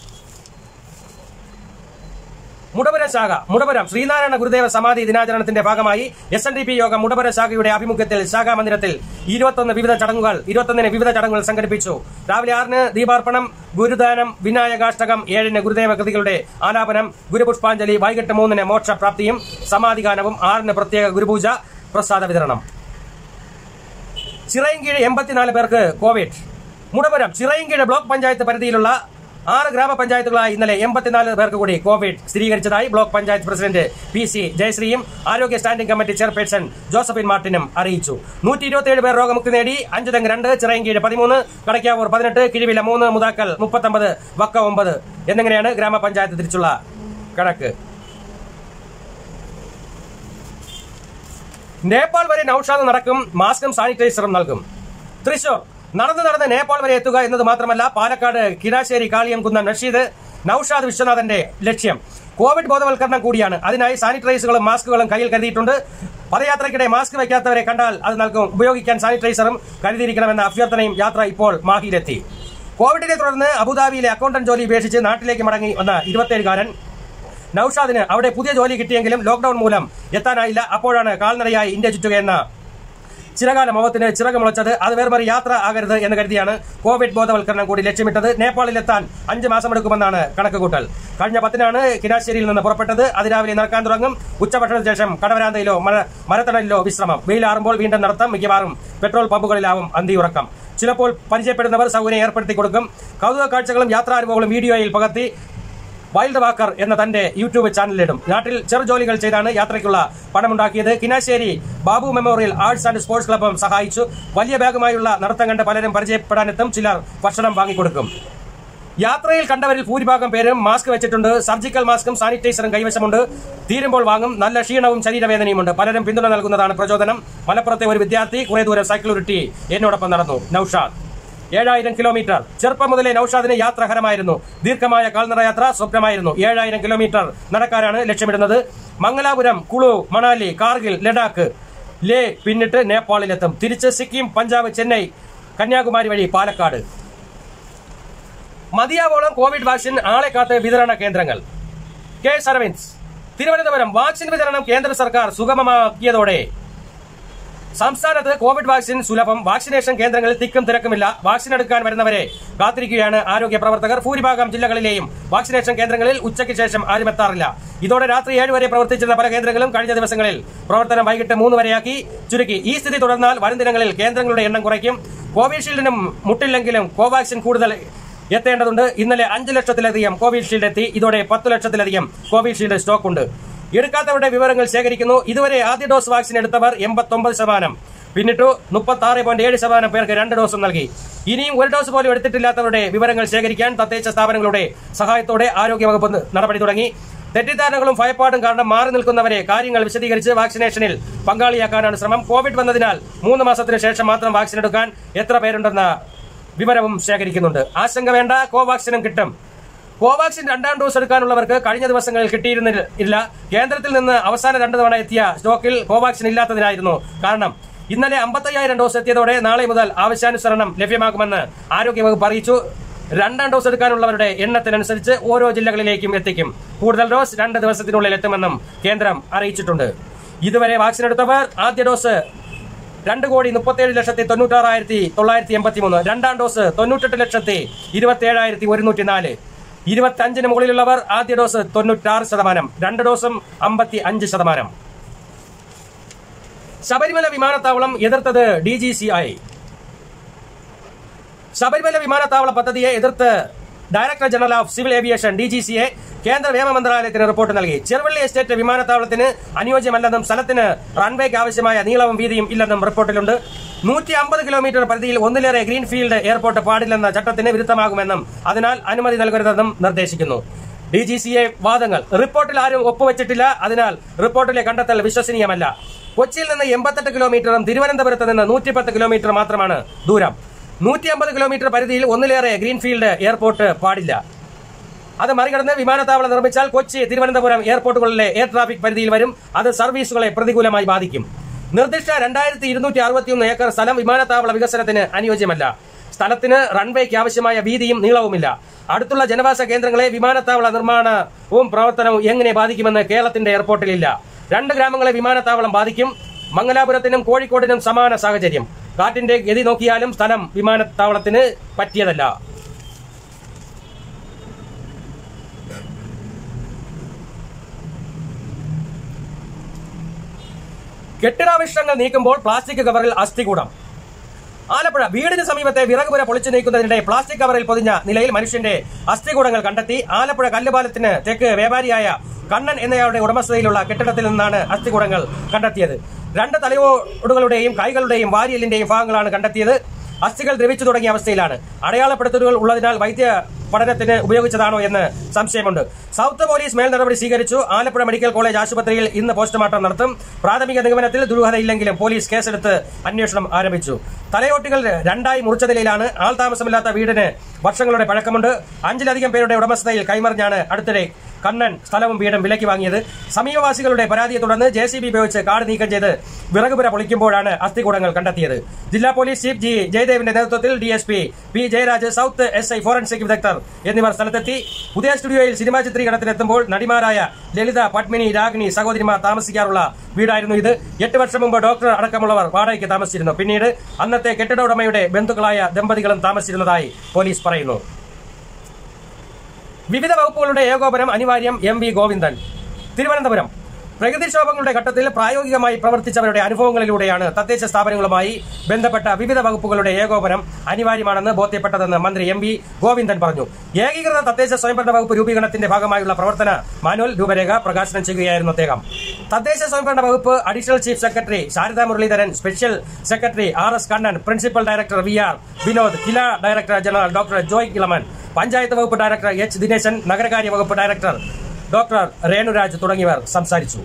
മുടവര ശാഖ മുടവരം ശ്രീനാരായണ ഗുരുദേവ സമാധി ദിനാചരണത്തിന്റെ ഭാഗമായി എസ് എൻ ഡി പി യോഗം മുടവര ശാഖയുടെ ആഭിമുഖ്യത്തിൽ ശാഖാ മന്ദിരത്തിൽ ഇരുപത്തൊന്ന് വിവിധ ചടങ്ങുകൾ ഇരുപത്തൊന്നിന് വിവിധ ചടങ്ങുകൾ സംഘടിപ്പിച്ചു രാവിലെ ആറിന് ദീപാർപ്പണം ഗുരുദാനം വിനായകാഷ്ടകം ഏഴിന് ഗുരുദേവ കൃതികളുടെ ആലാപനം ഗുരുപുഷ്പാഞ്ജലി വൈകിട്ട് മൂന്നിന് മോക്ഷപ്രാപ്തിയും സമാധിഗാനവും ആറിന് പ്രത്യേക ഗുരുപൂജ പ്രസാദ വിതരണം ചിറയൻകീഴ് എൺപത്തിനാല് പേർക്ക് കോവിഡ് മുടപുരം ചിറയൻകീഴ് ബ്ലോക്ക് പഞ്ചായത്ത് പരിധിയിലുള്ള ആറ് ഗ്രാമപഞ്ചായത്തുകളായി ഇന്നലെ എൺപത്തിനാല് പേർക്ക് കൂടി കോവിഡ് സ്ഥിരീകരിച്ചതായി block panchayat president P C ജയശ്രീയും ആരോഗ്യ സ്റ്റാൻഡിംഗ് കമ്മിറ്റി ചെയർപേഴ്സൺ ജോസഫിൻ മാർട്ടിനും അറിയിച്ചു നൂറ്റി ഇരുപത്തിയേഴ് പേർ രോഗമുക്തി നേടി അഞ്ച് തെങ്ങ് രണ്ട് ചിറയൻകീഴ് പതിമൂന്ന് കടയ്ക്കാവൂർ പതിനെട്ട് കിഴിവില മൂന്ന് മുതാക്കൽ മുപ്പത്തൊമ്പത് വക്ക ഒമ്പത് എന്നിങ്ങനെയാണ് ഗ്രാമപഞ്ചായത്ത് തിരിച്ചുള്ള കണക്ക് നേപ്പാൾ വരെ നൌഷാദ് നടക്കും മാസ്കും സാനിറ്റൈസറും നൽകും തൃശൂർ നടന്ന് നടന്ന് നേപ്പാൾ വരെ എത്തുക എന്നത് മാത്രമല്ല പാലക്കാട് കിടാശ്ശേരി കാളിയംകുന്നം റഷീദ് നൌഷാദ് വിശ്വനാഥന്റെ ലക്ഷ്യം കോവിഡ് ബോധവൽക്കരണം കൂടിയാണ് അതിനായി സാനിറ്റൈസറുകളും മാസ്കുകളും കയ്യിൽ കരുതിയിട്ടുണ്ട് പദയാത്രയ്ക്കിടെ മാസ്ക് വയ്ക്കാത്തവരെ കണ്ടാൽ അത് നൽകും ഉപയോഗിക്കാൻ സാനിറ്റൈസറും കരുതിയിരിക്കണമെന്ന അഭ്യർത്ഥനയും യാത്ര ഇപ്പോൾ മാഹിയിലെത്തി കോവിഡിനെ തുടർന്ന് അബുദാബിയിലെ അക്കൗണ്ടന്റ് ജോലി ഉപേക്ഷിച്ച് നാട്ടിലേക്ക് മടങ്ങി വന്ന ഇരുപത്തിയേഴുകാരൻ നൌഷാദിന് അവിടെ പുതിയ ജോലി കിട്ടിയെങ്കിലും ലോക്ഡൌൺ മൂലം എത്താനായില്ല അപ്പോഴാണ് കാൽനടയായി ഇന്ത്യ ചുറ്റുകയെന്ന ചിരകാല മോഹത്തിന് ചിറക് മുളച്ചത് അത് വേർമറി യാത്ര ആകരുത് എന്ന് കരുതിയാണ് കോവിഡ് ബോധവൽക്കരണം കൂടി ലക്ഷ്യമിട്ടത് നേപ്പാളിലെത്താൻ അഞ്ച് മാസമെടുക്കുമെന്നാണ് കണക്കുകൂട്ടൽ കഴിഞ്ഞ പത്തിനാണ് കിനാശ്ശേരിയിൽ നിന്ന് പുറപ്പെട്ടത് അതിരാവിലെ നടക്കാൻ തുടങ്ങും ഉച്ചഭക്ഷണത്തിന് ശേഷം കടവരാന്തയിലോ മര- മരത്തണലിലോ വിശ്രമം വെയിലാറുമ്പോൾ വീണ്ടും നടത്തം മിക്കവാറും പെട്രോൾ പമ്പുകളിലാവും അന്തിയുറക്കം ചിലപ്പോൾ പരിചയപ്പെടുന്നവർ സൗകര്യം ഏർപ്പെടുത്തി കൊടുക്കും കൗതുക കാഴ്ചകളും യാത്രാനുഭവങ്ങളും വീഡിയോയിൽ പകർത്തി വൈൽഡ് വാക്കർ എന്ന തന്റെ യൂട്യൂബ് ചാനലിലിടും നാട്ടിൽ ചെറു ജോലികൾ ചെയ്താണ് യാത്രയ്ക്കുള്ള പണമുണ്ടാക്കിയത് Kinassery Babu memorial arts and sports ക്ലബ്ബും സഹായിച്ചു വലിയ ബാഗുമായുള്ള നടത്തം കണ്ട് പലരും പരിചയപ്പെടാനെത്തും ചിലർ ഭക്ഷണം വാങ്ങിക്കൊടുക്കും യാത്രയിൽ കണ്ടവരിൽ ഭൂരിഭാഗം പേരും മാസ്ക് വെച്ചിട്ടുണ്ട് സർജിക്കൽ മാസ്കും സാനിറ്റൈസറും കൈവശമുണ്ട് തീരുമ്പോൾ വാങ്ങും നല്ല ക്ഷീണവും ശരീരവേദനയുമുണ്ട് പലരും പിന്തുണ നൽകുന്നതാണ് പ്രചോദനം മലപ്പുറത്തെ ഒരു വിദ്യാർത്ഥി കുറെ ദൂരം സൈക്കിൾ ഉരുട്ടി എന്നോടൊപ്പം നടന്നു നൌഷാദ് ഏഴായിരം കിലോമീറ്റർ ചെറുപ്പം മുതലേ നൌഷാദിന് യാത്രഹരമായിരുന്നു ദീർഘമായ കാൽനട യാത്ര സ്വപ്നമായിരുന്നു ഏഴായിരം കിലോമീറ്റർ നടക്കാനാണ് ലക്ഷ്യമിടുന്നത് മംഗലാപുരം കുളു മണാലി കാർഗിൽ ലഡാക്ക് ലേ പിന്നിട്ട് നേപ്പാളിലെത്തും തിരിച്ച് സിക്കിം പഞ്ചാബ് ചെന്നൈ കന്യാകുമാരി വഴി പാലക്കാട് മതിയാവോളം കോവിഡ് വാക്സിൻ ആളെ കാത്ത് വിതരണ കേന്ദ്രങ്ങൾ K S Aravind Thiruvananthapuram vaccine വിതരണം കേന്ദ്ര സർക്കാർ സുഗമമാക്കിയതോടെ സംസ്ഥാനത്ത് കോവിഡ് വാക്സിൻ സുലഭം വാക്സിനേഷൻ കേന്ദ്രങ്ങളിൽ തിക്കും തിരക്കുമില്ല വാക്സിൻ എടുക്കാൻ വരുന്നവരെ കാത്തിരിക്കുകയാണ് ആരോഗ്യ പ്രവർത്തകർ ഭൂരിഭാഗം ജില്ലകളിലെയും വാക്സിനേഷൻ കേന്ദ്രങ്ങളിൽ ഉച്ചയ്ക്ക് ശേഷം ആരും എത്താറില്ല ഇതോടെ രാത്രി ഏഴ് വരെ പ്രവർത്തിച്ചിരുന്ന പല കേന്ദ്രങ്ങളും കഴിഞ്ഞ ദിവസങ്ങളിൽ പ്രവർത്തനം വൈകിട്ട് മൂന്ന് വരെയാക്കി ചുരുക്കി ഈ സ്ഥിതി തുടർന്നാൽ വരും ദിനങ്ങളിൽ കേന്ദ്രങ്ങളുടെ എണ്ണം കുറയ്ക്കും കോവിഷീൽഡിനും മുട്ടില്ലെങ്കിലും കോവാക്സിൻ കൂടുതൽ എത്തേണ്ടതുണ്ട് ഇന്നലെ അഞ്ച് ലക്ഷത്തിലധികം കോവിഷീൽഡ് എത്തി ഇതോടെ പത്ത് ലക്ഷത്തിലധികം കോവിഷീൽഡ് സ്റ്റോക്ക് ഉണ്ട് എടുക്കാത്തവരുടെ വിവരങ്ങൾ ശേഖരിക്കുന്നു ഇതുവരെ ആദ്യ ഡോസ് വാക്സിൻ എടുത്തവർ എൺപത്തൊമ്പത് ശതമാനം പിന്നിട്ടു മുപ്പത്തി ആറ് പോയിന്റ് ഏഴ് ശതമാനം പേർക്ക് രണ്ട് ഡോസും നൽകി ഇനിയും ഒരു ഡോസ് പോലും എടുത്തിട്ടില്ലാത്തവരുടെ വിവരങ്ങൾ ശേഖരിക്കാൻ തദ്ദേശ സ്ഥാപനങ്ങളുടെ സഹായത്തോടെ ആരോഗ്യവകുപ്പ് ന- നടപടി തുടങ്ങി തെറ്റിദ്ധാരണകളും ഭയപ്പാടും കാരണം മാറി നിൽക്കുന്നവരെ കാര്യങ്ങൾ വിശദീകരിച്ച് വാക്സിനേഷനിൽ പങ്കാളിയാക്കാനാണ് ശ്രമം കോവിഡ് വന്നതിനാൽ മൂന്ന് മാസത്തിന് ശേഷം മാത്രം വാക്സിൻ എടുക്കാൻ എത്ര പേരുണ്ടെന്ന വിവരവും ശേഖരിക്കുന്നുണ്ട് ആശങ്ക വേണ്ട കോവാക്സിനും കിട്ടും കോവാക്സിൻ രണ്ടാം ഡോസ് എടുക്കാനുള്ളവർക്ക് കഴിഞ്ഞ ദിവസങ്ങളിൽ കിട്ടിയിരുന്നില്ല കേന്ദ്രത്തിൽ നിന്ന് അവസാന രണ്ട് തവണ എത്തിയ സ്റ്റോക്കിൽ കോവാക്സിൻ ഇല്ലാത്തതിനായിരുന്നു കാരണം ഇന്നലെ അമ്പത്തയ്യായിരം ഡോസ് എത്തിയതോടെ നാളെ മുതൽ ആവശ്യാനുസരണം ലഭ്യമാകുമെന്ന് ആരോഗ്യവകുപ്പ് അറിയിച്ചു രണ്ടാം ഡോസ് എടുക്കാനുള്ളവരുടെ എണ്ണത്തിനനുസരിച്ച് ഓരോ ജില്ലകളിലേക്കും എത്തിക്കും കൂടുതൽ ഡോസ് രണ്ട് ദിവസത്തിനുള്ളിൽ എത്തുമെന്നും കേന്ദ്രം അറിയിച്ചിട്ടുണ്ട് ഇതുവരെ വാക്സിൻ എടുത്തവർ ആദ്യ ഡോസ് രണ്ട് കോടി മുപ്പത്തേഴ് ലക്ഷത്തി തൊണ്ണൂറ്റാറായിരത്തി തൊള്ളായിരത്തി എൺപത്തി മൂന്ന് രണ്ടാം ഡോസ് തൊണ്ണൂറ്റെട്ട് ലക്ഷത്തി ഇരുപത്തി ഏഴായിരത്തി ഒരുന്നൂറ്റി നാല് ഇരുപത്തി അഞ്ചിന് മുകളിലുള്ളവർ ആദ്യ ഡോസ് തൊണ്ണൂറ്റാറ് ശതമാനം രണ്ട് ഡോസും അമ്പത്തി അഞ്ച് ശതമാനം ശബരിമല വിമാനത്താവളം എതിർത്തത് D G C I Sabarimala വിമാനത്താവള പദ്ധതിയെ എതിർത്ത് director general of civil aviation D G സിയെ കേന്ദ്ര നിയമ മന്ത്രാലയത്തിന് റിപ്പോർട്ട് നൽകി ചെറുവള്ളി എസ്റ്റേറ്റ് വിമാനത്താവളത്തിന് അനുയോജ്യമല്ലെന്നും സ്ഥലത്തിന് റൺവേക്ക് ആവശ്യമായ നീളവും വീതിയും ഇല്ലെന്നും റിപ്പോർട്ടിലുണ്ട് നൂറ്റി അമ്പത് കിലോമീറ്റർ പരിധിയിൽ ഒന്നിലേറെ ഗ്രീൻഫീൽഡ് എയർപോർട്ട് പാടില്ലെന്ന ചട്ടത്തിന് വിരുദ്ധമാകുമെന്നും അതിനാൽ അനുമതി നൽകരുതെന്നും നിർദ്ദേശിക്കുന്നു ഡി ജി സി എ വാദങ്ങൾ റിപ്പോർട്ടിൽ ആരും ഒപ്പുവെച്ചിട്ടില്ല അതിനാൽ റിപ്പോർട്ടിലെ കണ്ടെത്തൽ വിശ്വസനീയമല്ല കൊച്ചിയിൽ നിന്ന് എൺപത്തെട്ട് കിലോമീറ്ററും തിരുവനന്തപുരത്ത് നിന്ന് നൂറ്റിപ്പത്ത് കിലോമീറ്റർ മാത്രമാണ് ദൂരം നൂറ്റി അമ്പത് കിലോമീറ്റർ പരിധിയിൽ ഒന്നിലേറെ ഗ്രീൻഫീൽഡ് എയർപോർട്ട് പാടില്ല അത് മറികടന്ന് വിമാനത്താവളം നിർമ്മിച്ചാൽ കൊച്ചി തിരുവനന്തപുരം എയർപോർട്ടുകളിലെ എയർ ട്രാഫിക് പരിധിയിൽ വരും അത് സർവീസുകളെ പ്രതികൂലമായി ബാധിക്കും നിർദ്ദിഷ്ട രണ്ടായിരത്തി ഇരുന്നൂറ്റി അറുപത്തിയൊന്ന് ഏക്കർ സ്ഥലം വിമാനത്താവള വികസനത്തിന് അനുയോജ്യമല്ല സ്ഥലത്തിന് റൺവേക്ക് ആവശ്യമായ വീതിയും നീളവുമില്ല അടുത്തുള്ള ജനവാസ കേന്ദ്രങ്ങളെ വിമാനത്താവള നിർമ്മാണവും പ്രവർത്തനവും എങ്ങനെ ബാധിക്കുമെന്ന് കേരളത്തിന്റെ എയർപോർട്ടിലില്ല രണ്ട് ഗ്രാമങ്ങളെ വിമാനത്താവളം ബാധിക്കും മംഗലാപുരത്തിനും കോഴിക്കോടിനും സമാന സാഹചര്യം കാറ്റിന്റെ ഗതി നോക്കിയാലും സ്ഥലം വിമാനത്താവളത്തിന് പറ്റിയതല്ല കെട്ടിടാവിഷ്ടങ്ങൾ നീക്കുമ്പോൾ പ്ലാസ്റ്റിക് കവറിൽ അസ്ഥികൂടം ആലപ്പുഴ വീടിന് സമീപത്തെ വിറകുപുര പൊളിച്ചു നീക്കുന്നതിനിടെ പ്ലാസ്റ്റിക് കവറിൽ പൊതിഞ്ഞ നിലയിൽ മനുഷ്യന്റെ അസ്ഥികൂടങ്ങൾ കണ്ടെത്തി ആലപ്പുഴ കല്ലുപാലത്തിന് തെക്ക് വ്യാപാരിയായ കണ്ണൻ എന്നയാളുടെ ഉടമസ്ഥതയിലുള്ള കെട്ടിടത്തിൽ നിന്നാണ് അസ്ഥികൂടങ്ങൾ കണ്ടെത്തിയത് രണ്ട് തലയോടുകളുടെയും കൈകളുടെയും വാരിയലിന്റെയും ഭാഗങ്ങളാണ് കണ്ടെത്തിയത് അസ്ഥികൾ ദ്രവിച്ചു തുടങ്ങിയ അവസ്ഥയിലാണ് അടയാളപ്പെടുത്തലുകൾ ഉള്ളതിനാൽ വൈദ്യ പഠനത്തിന് ഉപയോഗിച്ചതാണോ എന്ന് സംശയമുണ്ട് സൗത്ത് പോലീസ് മേൽ നടപടി സ്വീകരിച്ചു ആലപ്പുഴ മെഡിക്കൽ കോളേജ് ആശുപത്രിയിൽ ഇന്ന് പോസ്റ്റ്മോർട്ടം നടത്തും പ്രാഥമിക നിഗമനത്തിൽ ദുരൂഹതയില്ലെങ്കിലും പോലീസ് കേസെടുത്ത് അന്വേഷണം ആരംഭിച്ചു തലയോട്ടികൾ രണ്ടായി മുറിച്ച നിലയിലാണ് ആൾ താമസമില്ലാത്ത വീടിന് വർഷങ്ങളുടെ പഴക്കമുണ്ട് അഞ്ചിലധികം പേരുടെ ഉടമസ്ഥതയിൽ കൈമറിഞ്ഞാണ് അടുത്തിടെ കണ്ണൻ സ്ഥലവും വീടും വിലയ്ക്ക് വാങ്ങിയത് സമീപവാസികളുടെ പരാതിയെ തുടർന്ന് ജെ സി ബി ഉപയോഗിച്ച് കാട് നീക്കം ചെയ്ത് വിറകുപുര പൊളിക്കുമ്പോഴാണ് അസ്ഥികൂടങ്ങൾ കണ്ടെത്തിയത് ജില്ലാ പോലീസ് ചീഫ് ജി ജയദേവിന്റെ നേതൃത്വത്തിൽ DSP P Jayaraj south S I forensic വിദഗ്ധർ എന്നിവർ സ്ഥലത്തെത്തി പുതിയ സ്റ്റുഡിയോയിൽ സിനിമാ ചിത്രീകരണത്തിനെത്തുമ്പോൾ നടിമാരായ ലളിത പത്മിനി രാഗിണി സഹോദരിമാർ താമസിക്കാറുള്ള വീടായിരുന്നു ഇത് എട്ട് വർഷം മുമ്പ് ഡോക്ടർ അടക്കമുള്ളവർ വാടകയ്ക്ക് താമസിച്ചിരുന്നു പിന്നീട് അന്നത്തെ കെട്ടിട ഉടമയുടെ ബന്ധുക്കളായ ദമ്പതികളും താമസിച്ചിരുന്നതായി പോലീസ് പറയുന്നു വിവിധ വകുപ്പുകളുടെ ഏകോപനം അനിവാര്യം എം വി ഗോവിന്ദൻ തിരുവനന്തപുരം പ്രകൃതിക്ഷോഭങ്ങളുടെ ഘട്ടത്തിൽ പ്രായോഗികമായി പ്രവർത്തിച്ചവരുടെ അനുഭവങ്ങളിലൂടെയാണ് തദ്ദേശ സ്ഥാപനങ്ങളുമായി ബന്ധപ്പെട്ട വിവിധ വകുപ്പുകളുടെ ഏകോപനം അനിവാര്യമാണെന്ന് ബോധ്യപ്പെട്ടതെന്ന് മന്ത്രി എം വി ഗോവിന്ദൻ പറഞ്ഞു ഏകീകൃത തദ്ദേശ സ്വയംഭരണ വകുപ്പ് രൂപീകരണത്തിന്റെ ഭാഗമായുള്ള പ്രവർത്തന മാനുവൽ രൂപരേഖ പ്രകാശനം ചെയ്യുകയായിരുന്നു അദ്ദേഹം തദ്ദേശ സ്വയംഭരണ വകുപ്പ് additional chief secretary Sharada Muraleedharan special secretary R S Kannan principal director V R Vinod ജില്ലാ director general doctor Joy Elamon panchayat വകുപ്പ് ഡയറക്ടർ എച്ച് ദിനേശൻ നഗരകാര്യ വകുപ്പ് ഡയറക്ടർ ഡോക്ടർ രേണുരാജ് തുടങ്ങിയവർ സംസാരിച്ചു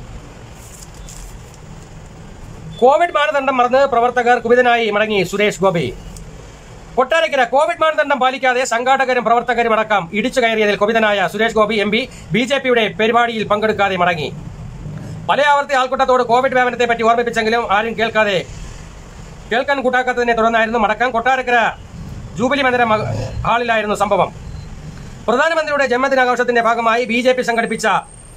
കോവിഡ് മാനദണ്ഡം മറന്ന് പ്രവർത്തകർ കുപിതനായി മടങ്ങി സുരേഷ് ഗോപി കൊട്ടാരക്കര കോവിഡ് മാനദണ്ഡം പാലിക്കാതെ സംഘാടകരും പ്രവർത്തകരും അടക്കം ഇടിച്ചു കയറിയതിൽ കുപിതനായ Suresh Gopi M P B J പിയുടെ പരിപാടിയിൽ പങ്കെടുക്കാതെ മടങ്ങി പല ആവർത്തി ആൾക്കൂട്ടത്തോട് കോവിഡ് വ്യാപനത്തെ പറ്റി ഓർമ്മിപ്പിച്ചെങ്കിലും ആരും കേൾക്കാതെ കേൾക്കാൻ കൂട്ടാക്കാത്തതിനെ തുടർന്നായിരുന്നു മടക്കം കൊട്ടാരക്കര ജൂബിലി മന്ദിര മ- ഹാളിലായിരുന്നു സംഭവം പ്രധാനമന്ത്രിയുടെ ജന്മദിനാഘോഷത്തിന്റെ ഭാഗമായി ബി ജെ പി സംഘടിപ്പിച്ച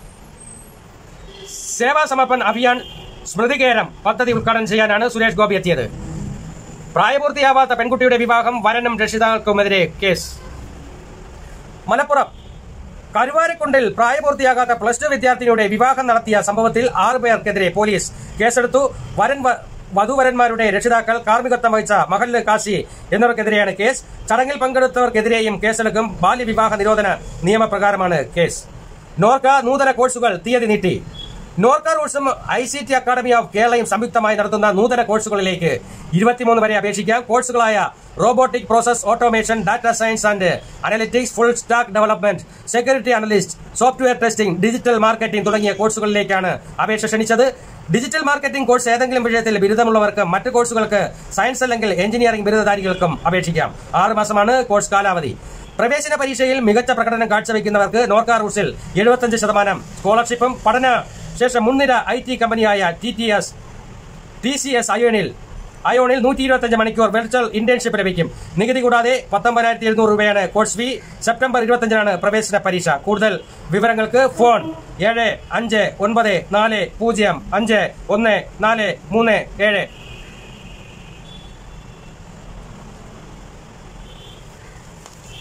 സേവാ സമർപ്പൺ അഭിയാൻ സ്മൃതികേരം പദ്ധതി ഉദ്ഘാടനം ചെയ്യാനാണ് സുരേഷ് ഗോപി എത്തിയത് പ്രായപൂർത്തിയാവാത്ത പെൺകുട്ടിയുടെ വിവാഹം വരനും രക്ഷിതാക്കൾക്കുമെതിരെ കേസ് മലപ്പുറം കരുവാരക്കുണ്ടിൽ പ്രായപൂർത്തിയാകാത്ത പ്ലസ് ടു വിദ്യാർത്ഥിനിയുടെ വിവാഹം നടത്തിയ സംഭവത്തിൽ ആറ് പേർക്കെതിരെ പോലീസ് കേസെടുത്തു വരൻ വ- വധുവരന്മാരുടെ രക്ഷിതാക്കൾ കാർമ്മികത്വം വഹിച്ച മഹല്ല് കാശി എന്നിവർക്കെതിരെയാണ് കേസ് ചടങ്ങിൽ പങ്കെടുത്തവർക്കെതിരെയും കേസെടുക്കും ബാല്യവിവാഹ നിരോധന നിയമപ്രകാരമാണ് കേസ് നോർക്ക നൂതന കോഴ്സുകൾ തീയതി നീട്ടി നോർക്ക റൂൾസും I C T academy of കേരളയും സംയുക്തമായി നടത്തുന്ന നൂതന കോഴ്സുകളിലേക്ക് ഇരുപത്തിമൂന്ന് വരെ അപേക്ഷിക്കാം കോഴ്സുകളായ robotic process automation data science and analytics full stack development security analyst software testing digital marketing തുടങ്ങിയ കോഴ്സുകളിലേക്കാണ് അപേക്ഷ ക്ഷണിച്ചത് ഡിജിറ്റൽ മാർക്കറ്റിംഗ് കോഴ്സ് ഏതെങ്കിലും വിഷയത്തിൽ ബിരുദമുള്ളവർക്ക് മറ്റ് കോഴ്സുകൾക്ക് സയൻസ് അല്ലെങ്കിൽ എഞ്ചിനീയറിംഗ് ബിരുദധാരികൾക്കും അപേക്ഷിക്കാം ആറ് മാസമാണ് കോഴ്സ് കാലാവധി പ്രവേശന പരീക്ഷയിൽ മികച്ച പ്രകടനം കാഴ്ചവെക്കുന്നവർക്ക് നോർക്ക റൂൾസിൽ എഴുപത്തഞ്ച് ശതമാനം സ്കോളർഷിപ്പും പഠന ശേഷം മുൻനിര ഐ ടി കമ്പനിയായ T T S T C S അയോണിൽ അയോണിൽ നൂറ്റി ഇരുപത്തഞ്ച് മണിക്കൂർ വെർച്വൽ ഇന്റേൺഷിപ്പ് ലഭിക്കും നികുതി കൂടാതെ പത്തൊമ്പതിനായിരത്തി എഴുന്നൂറ് രൂപയാണ് കോഴ്സ് ഫീ സെപ്റ്റംബർ ഇരുപത്തഞ്ചിനാണ് പ്രവേശന പരീക്ഷ കൂടുതൽ വിവരങ്ങൾക്ക് ഫോൺ ഏഴ് അഞ്ച് ഒൻപത് നാല് പൂജ്യം അഞ്ച് ഒന്ന് നാല് മൂന്ന് ഏഴ്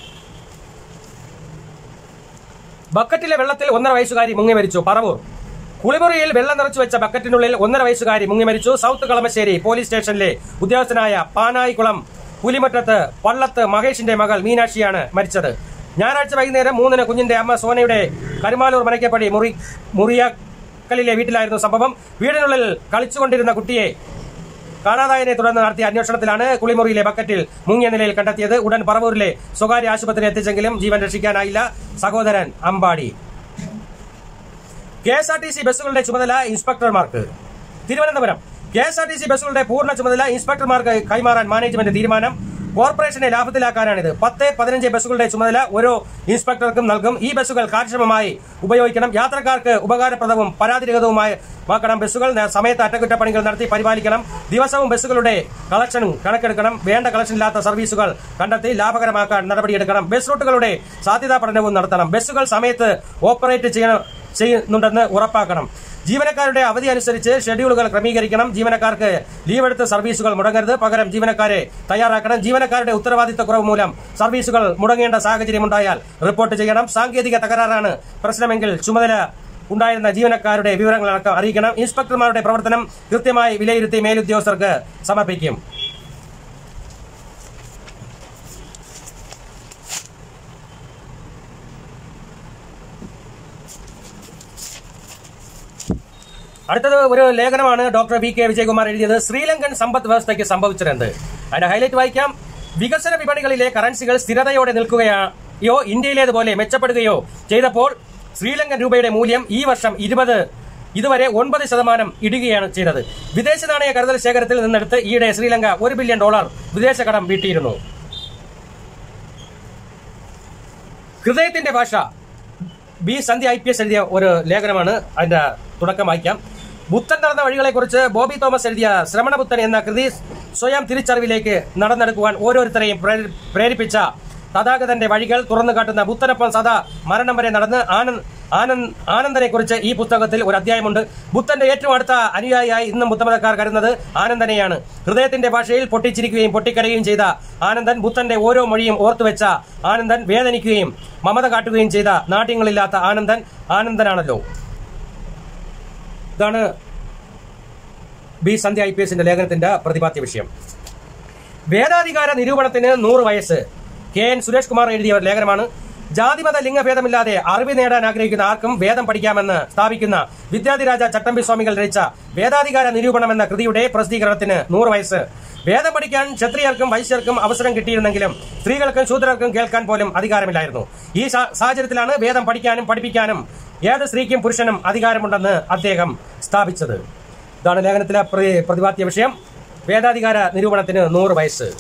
ബക്കറ്റിലെ വെള്ളത്തിൽ ഒന്നര വയസ്സുകാരി മുങ്ങി മരിച്ചു പറവൂർ കുളിമുറിയിൽ വെള്ളം നിറച്ചു വെച്ച ബക്കറ്റിനുള്ളിൽ ഒന്നര വയസ്സുകാരി മുങ്ങി മരിച്ചു സൗത്ത് കളമശ്ശേരി പോലീസ് സ്റ്റേഷനിലെ ഉദ്യോഗസ്ഥനായ പാനായിക്കുളം പുലിമറ്റത്ത് പള്ളത്ത് മഹേഷിന്റെ മകൾ മീനാക്ഷിയാണ് മരിച്ചത് ഞായറാഴ്ച വൈകുന്നേരം മൂന്നിന് കുഞ്ഞിന്റെ അമ്മ സോനയുടെ കരുമാലൂർ മനക്കപ്പടി മുറി മുറിയക്കലിലെ വീട്ടിലായിരുന്നു സംഭവം വീടിനുള്ളിൽ കളിച്ചുകൊണ്ടിരുന്ന കുട്ടിയെ കാണാതായതിനെ തുടർന്ന് നടത്തിയ അന്വേഷണത്തിലാണ് കുളിമുറിയിലെ ബക്കറ്റിൽ മുങ്ങിയ നിലയിൽ കണ്ടെത്തിയത് ഉടൻ പറവൂരിലെ സ്വകാര്യ ആശുപത്രിയിൽ എത്തിച്ചെങ്കിലും ജീവൻ രക്ഷിക്കാനായില്ല സഹോദരൻ Ambadi K S R T C ബസ്സുകളുടെ ചുമതല ഇൻസ്പെക്ടർമാർക്ക് Thiruvananthapuram K S R T C ബസ്സുകളുടെ പൂർണ്ണ ചുമതല ഇൻസ്പെക്ടർമാർക്ക് കൈമാറാൻ മാനേജ്മെന്റ് തീരുമാനം കോർപ്പറേഷനെ ലാഭത്തിലാക്കാനാണിത് പത്ത് പതിനഞ്ച് ബസ്സുകളുടെ ചുമതല ഓരോ ഇൻസ്പെക്ടർക്കും നൽകും ഈ ബസ്സുകൾ കാര്യക്ഷമമായി ഉപയോഗിക്കണം യാത്രക്കാർക്ക് ഉപകാരപ്രദവും പരാതിരഹിതവുമായ മാക്കണം ബസ്സുകൾ നേ- സമയത്ത് അറ്റകുറ്റപ്പണികൾ നടത്തി പരിപാലിക്കണം ദിവസവും ബസ്സുകളുടെ കളക്ഷനും കണക്കെടുക്കണം വേണ്ട കളക്ഷൻ ഇല്ലാത്ത സർവീസുകൾ കണ്ടെത്തി ലാഭകരമാക്കാൻ നടപടിയെടുക്കണം ബസ് റൂട്ടുകളുടെ സാധ്യതാ പഠനവും നടത്തണം ബസ്സുകൾ സമയത്ത് ഓപ്പറേറ്റ് ചെയ്യണം ചെയ്യുന്നുണ്ടെന്ന് ഉറപ്പാക്കണം ജീവനക്കാരുടെ അവധി അനുസരിച്ച് ഷെഡ്യൂളുകൾ ക്രമീകരിക്കണം ജീവനക്കാർക്ക് ലീവ് എടുത്ത് സർവീസുകൾ മുടങ്ങരുത് പകരം ജീവനക്കാരെ തയ്യാറാക്കണം ജീവനക്കാരുടെ ഉത്തരവാദിത്തക്കുറവ് മൂലം സർവീസുകൾ മുടങ്ങേണ്ട സാഹചര്യമുണ്ടായാൽ റിപ്പോർട്ട് ചെയ്യണം സാങ്കേതിക തകരാറാണ് പ്രശ്നമെങ്കിൽ ചുമതല ഉണ്ടായിരുന്ന ജീവനക്കാരുടെ വിവരങ്ങളടക്കം അറിയിക്കണം ഇൻസ്പെക്ടർമാരുടെ പ്രവർത്തനം കൃത്യമായി വിലയിരുത്തി മേലുദ്യോഗസ്ഥർക്ക് സമർപ്പിക്കും അടുത്തത് ഒരു ലേഖനമാണ് ഡോക്ടർ വി കെ വിജയകുമാർ എഴുതിയത് ശ്രീലങ്കൻ സമ്പദ് വ്യവസ്ഥയ്ക്ക് സംഭവിച്ചതെന്ത് അതിന്റെ ഹൈലൈറ്റ് വായിക്കാം വികസന വിപണികളിലെ കറൻസികൾ സ്ഥിരതയോടെ നിൽക്കുകയോ ഇന്ത്യയിലേതുപോലെ മെച്ചപ്പെടുകയോ ചെയ്തപ്പോൾ ശ്രീലങ്കൻ രൂപയുടെ മൂല്യം ഈ വർഷം ഇരുപത് ഇതുവരെ ഒൻപത് ശതമാനം ഇടുകയാണ് ചെയ്തത് വിദേശ നാണയ കരുതൽ ശേഖരത്തിൽ നിന്നെടുത്ത് ഈയിടെ ശ്രീലങ്ക ഒരു ബില്യൺ ഡോളർ വിദേശ കടം വീട്ടിയിരുന്നു ഹൃദയത്തിന്റെ ഭാഷ B Sandhya I P S എഴുതിയ ഒരു ലേഖനമാണ് അതിന്റെ തുടക്കം വായിക്കാം ബുദ്ധൻ നടന്ന വഴികളെക്കുറിച്ച് ബോബി തോമസ് എഴുതിയ ശ്രമണബുദ്ധൻ എന്ന കൃതി സ്വയം തിരിച്ചറിവിലേക്ക് നടന്നെടുക്കുവാൻ ഓരോരുത്തരെയും പ്രേരി- പ്രേരിപ്പിച്ച തഥാഗതന്റെ വഴികൾ തുറന്നു കാട്ടുന്ന ബുദ്ധനൊപ്പം സദാ മരണം വരെ നടന്ന് ആനന്ദ് ആനന്ദ് ആനന്ദനെ കുറിച്ച് ഈ പുസ്തകത്തിൽ ഒരു അധ്യായമുണ്ട് ബുദ്ധന്റെ ഏറ്റവും അടുത്ത അനുയായിയായി ഇന്നും ബുദ്ധമതക്കാർ കരുതുന്നത് ആനന്ദനെയാണ് ഹൃദയത്തിന്റെ ഭാഷയിൽ പൊട്ടിച്ചിരിക്കുകയും പൊട്ടിക്കരയുകയും ചെയ്ത ആനന്ദൻ ബുദ്ധന്റെ ഓരോ മൊഴിയും ഓർത്തുവെച്ച ആനന്ദൻ വേദനിക്കുകയും മമത കാട്ടുകയും ചെയ്ത നാട്യങ്ങളില്ലാത്ത ആനന്ദൻ ആനന്ദനാണല്ലോ ഇതാണ് ബി സന്ധ്യ ഐ പി എസിന്റെ ലേഖനത്തിന്റെ പ്രതിപാദ്യ വിഷയം വേദാധികാര നിരൂപണത്തിന് നൂറ് വയസ്സ് കെ എൻ സുരേഷ് കുമാർ എഴുതിയ ഒരു ലേഖനമാണ് ജാതിമത ലിംഗഭേദമില്ലാതെ അറിവ് നേടാൻ ആഗ്രഹിക്കുന്ന ആർക്കും വേദം പഠിക്കാമെന്ന് സ്ഥാപിക്കുന്ന വിദ്യാധിരാജ ചട്ടമ്പി സ്വാമികൾ രചിച്ച വേദാധികാര നിരൂപണം എന്ന കൃതിയുടെ പ്രസിദ്ധീകരണത്തിന് നൂറ് വയസ്സ് വേദം പഠിക്കാൻ ക്ഷത്രിയർക്കും വൈശ്യർക്കും അവസരം കിട്ടിയിരുന്നെങ്കിലും സ്ത്രീകൾക്കും ശൂദ്രർക്കും കേൾക്കാൻ പോലും അധികാരമില്ലായിരുന്നു ഈ സാ- സാഹചര്യത്തിലാണ് വേദം പഠിക്കാനും പഠിപ്പിക്കാനും ഏത് സ്ത്രീക്കും പുരുഷനും അധികാരമുണ്ടെന്ന് അദ്ദേഹം സ്ഥാപിച്ചത് ഇതാണ് ലേഖനത്തിലെ പ്രതി- പ്രതിപാദ്യ വിഷയം വേദാധികാര നിരൂപണത്തിന് നൂറ് വയസ്സ്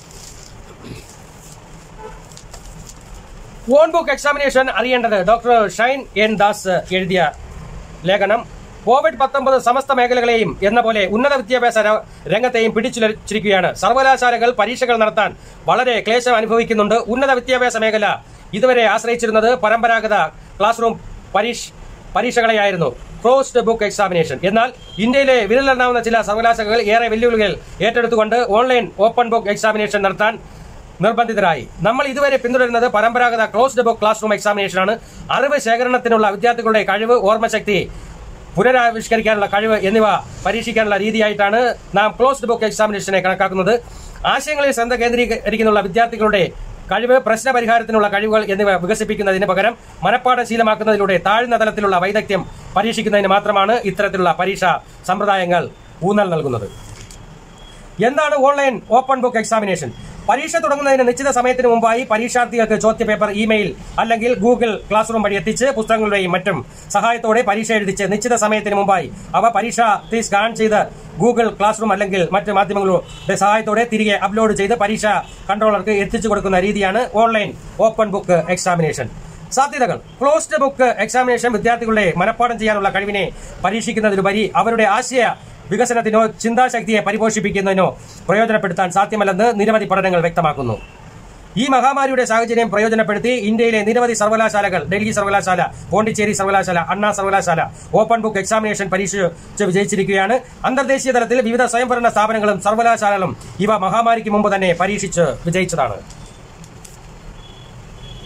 ഓൺ ബുക്ക് എക്സാമിനേഷൻ അറിയേണ്ടത് ഡോക്ടർ ഷൈൻ എൻ ദാസ് എഴുതിയ ലേഖനം കോവിഡ് പത്തൊമ്പത് സമസ്ത മേഖലകളെയും എന്ന പോലെ ഉന്നത വിദ്യാഭ്യാസ ര- രംഗത്തെയും പിടിച്ചുലച്ചിരിക്കുകയാണ് സർവകലാശാലകൾ പരീക്ഷകൾ നടത്താൻ വളരെ ക്ലേശം അനുഭവിക്കുന്നുണ്ട് ഉന്നത വിദ്യാഭ്യാസ മേഖല ഇതുവരെ ആശ്രയിച്ചിരുന്നത് പരമ്പരാഗത ക്ലാസ് റൂം പരീക്ഷ പരീക്ഷകളെയായിരുന്നു ക്ലോസ്ഡ് ബുക്ക് എക്സാമിനേഷൻ എന്നാൽ ഇന്ത്യയിലെ വിരലെണ്ണാവുന്ന ചില സർവകലാശാലകൾ ഏറെ വെല്ലുവിളികൾ ഏറ്റെടുത്തുകൊണ്ട് ഓൺലൈൻ ഓപ്പൺ ബുക്ക് എക്സാമിനേഷൻ നടത്താൻ നിർബന്ധിതരായി നമ്മൾ ഇതുവരെ പിന്തുടരുന്നത് പരമ്പരാഗത ക്ലോസ്ഡ് ബുക്ക് ക്ലാസ് റൂം എക്സാമിനേഷനാണ് അറിവ് ശേഖരണത്തിനുള്ള വിദ്യാർത്ഥികളുടെ കഴിവ് ഓർമ്മശക്തി പുനരാവിഷ്കരിക്കാനുള്ള കഴിവ് എന്നിവ പരീക്ഷിക്കാനുള്ള രീതിയായിട്ടാണ് നാം ക്ലോസ്ഡ് ബുക്ക് എക്സാമിനേഷനെ കണക്കാക്കുന്നത് ആശയങ്ങളിൽ ശ്രദ്ധ കേന്ദ്രീകരിക്കുന്നുള്ള വിദ്യാർത്ഥികളുടെ കഴിവ് പ്രശ്ന പരിഹാരത്തിനുള്ള കഴിവുകൾ എന്നിവ വികസിപ്പിക്കുന്നതിന് പകരം മനപ്പാഠം ശീലമാക്കുന്നതിലൂടെ താഴ്ന്ന തലത്തിലുള്ള വൈദഗ്ധ്യം പരീക്ഷിക്കുന്നതിന് മാത്രമാണ് ഇത്തരത്തിലുള്ള പരീക്ഷാ സമ്പ്രദായങ്ങൾ ഊന്നൽ നൽകുന്നത് എന്താണ് ഓൺലൈൻ ഓപ്പൺ ബുക്ക് എക്സാമിനേഷൻ പരീക്ഷ തുടങ്ങുന്നതിന് നിശ്ചിത സമയത്തിന് മുമ്പായി പരീക്ഷാർത്ഥികൾക്ക് ചോദ്യപേപ്പർ ഇമെയിൽ അല്ലെങ്കിൽ ഗൂഗിൾ ക്ലാസ് റൂം വഴി എത്തിച്ച് പുസ്തകങ്ങളുടെയും മറ്റും സഹായത്തോടെ പരീക്ഷ എഴുതിച്ച് നിശ്ചിത സമയത്തിന് മുമ്പായി അവ പരീക്ഷാർത്ഥി സ്കാൻ ചെയ്ത് ഗൂഗിൾ ക്ലാസ് റൂം അല്ലെങ്കിൽ മറ്റ് മാധ്യമങ്ങളുടെ സഹായത്തോടെ തിരികെ അപ്ലോഡ് ചെയ്ത് പരീക്ഷ കൺട്രോളർക്ക് എത്തിച്ചു കൊടുക്കുന്ന രീതിയാണ് ഓൺലൈൻ ഓപ്പൺ ബുക്ക് എക്സാമിനേഷൻ സാധ്യതകൾ ക്ലോസ്ഡ് ബുക്ക് എക്സാമിനേഷൻ വിദ്യാർത്ഥികളുടെ മനഃപ്പാഠം ചെയ്യാനുള്ള കഴിവിനെ പരീക്ഷിക്കുന്നതിലുപരി അവരുടെ ആശയ വികസനത്തിനോ ചിന്താശക്തിയെ പരിപോഷിപ്പിക്കുന്നതിനോ പ്രയോജനപ്പെടുത്താൻ സാധ്യമല്ലെന്ന് നിരവധി പഠനങ്ങൾ വ്യക്തമാക്കുന്നു ഈ മഹാമാരിയുടെ സാഹചര്യം പ്രയോജനപ്പെടുത്തി ഇന്ത്യയിലെ നിരവധി സർവകലാശാലകൾ ഡൽഹി സർവകലാശാല പോണ്ടിച്ചേരി സർവകലാശാല അണ്ണാ സർവകലാശാല ഓപ്പൺ ബുക്ക് എക്സാമിനേഷൻ പരീക്ഷിച്ച് വിജയിച്ചിരിക്കുകയാണ് അന്തർദേശീയ തലത്തിൽ വിവിധ സ്വയംഭരണ സ്ഥാപനങ്ങളും സർവകലാശാലകളും ഇവ മഹാമാരിക്ക് മുമ്പ് തന്നെ പരീക്ഷിച്ച് വിജയിച്ചതാണ്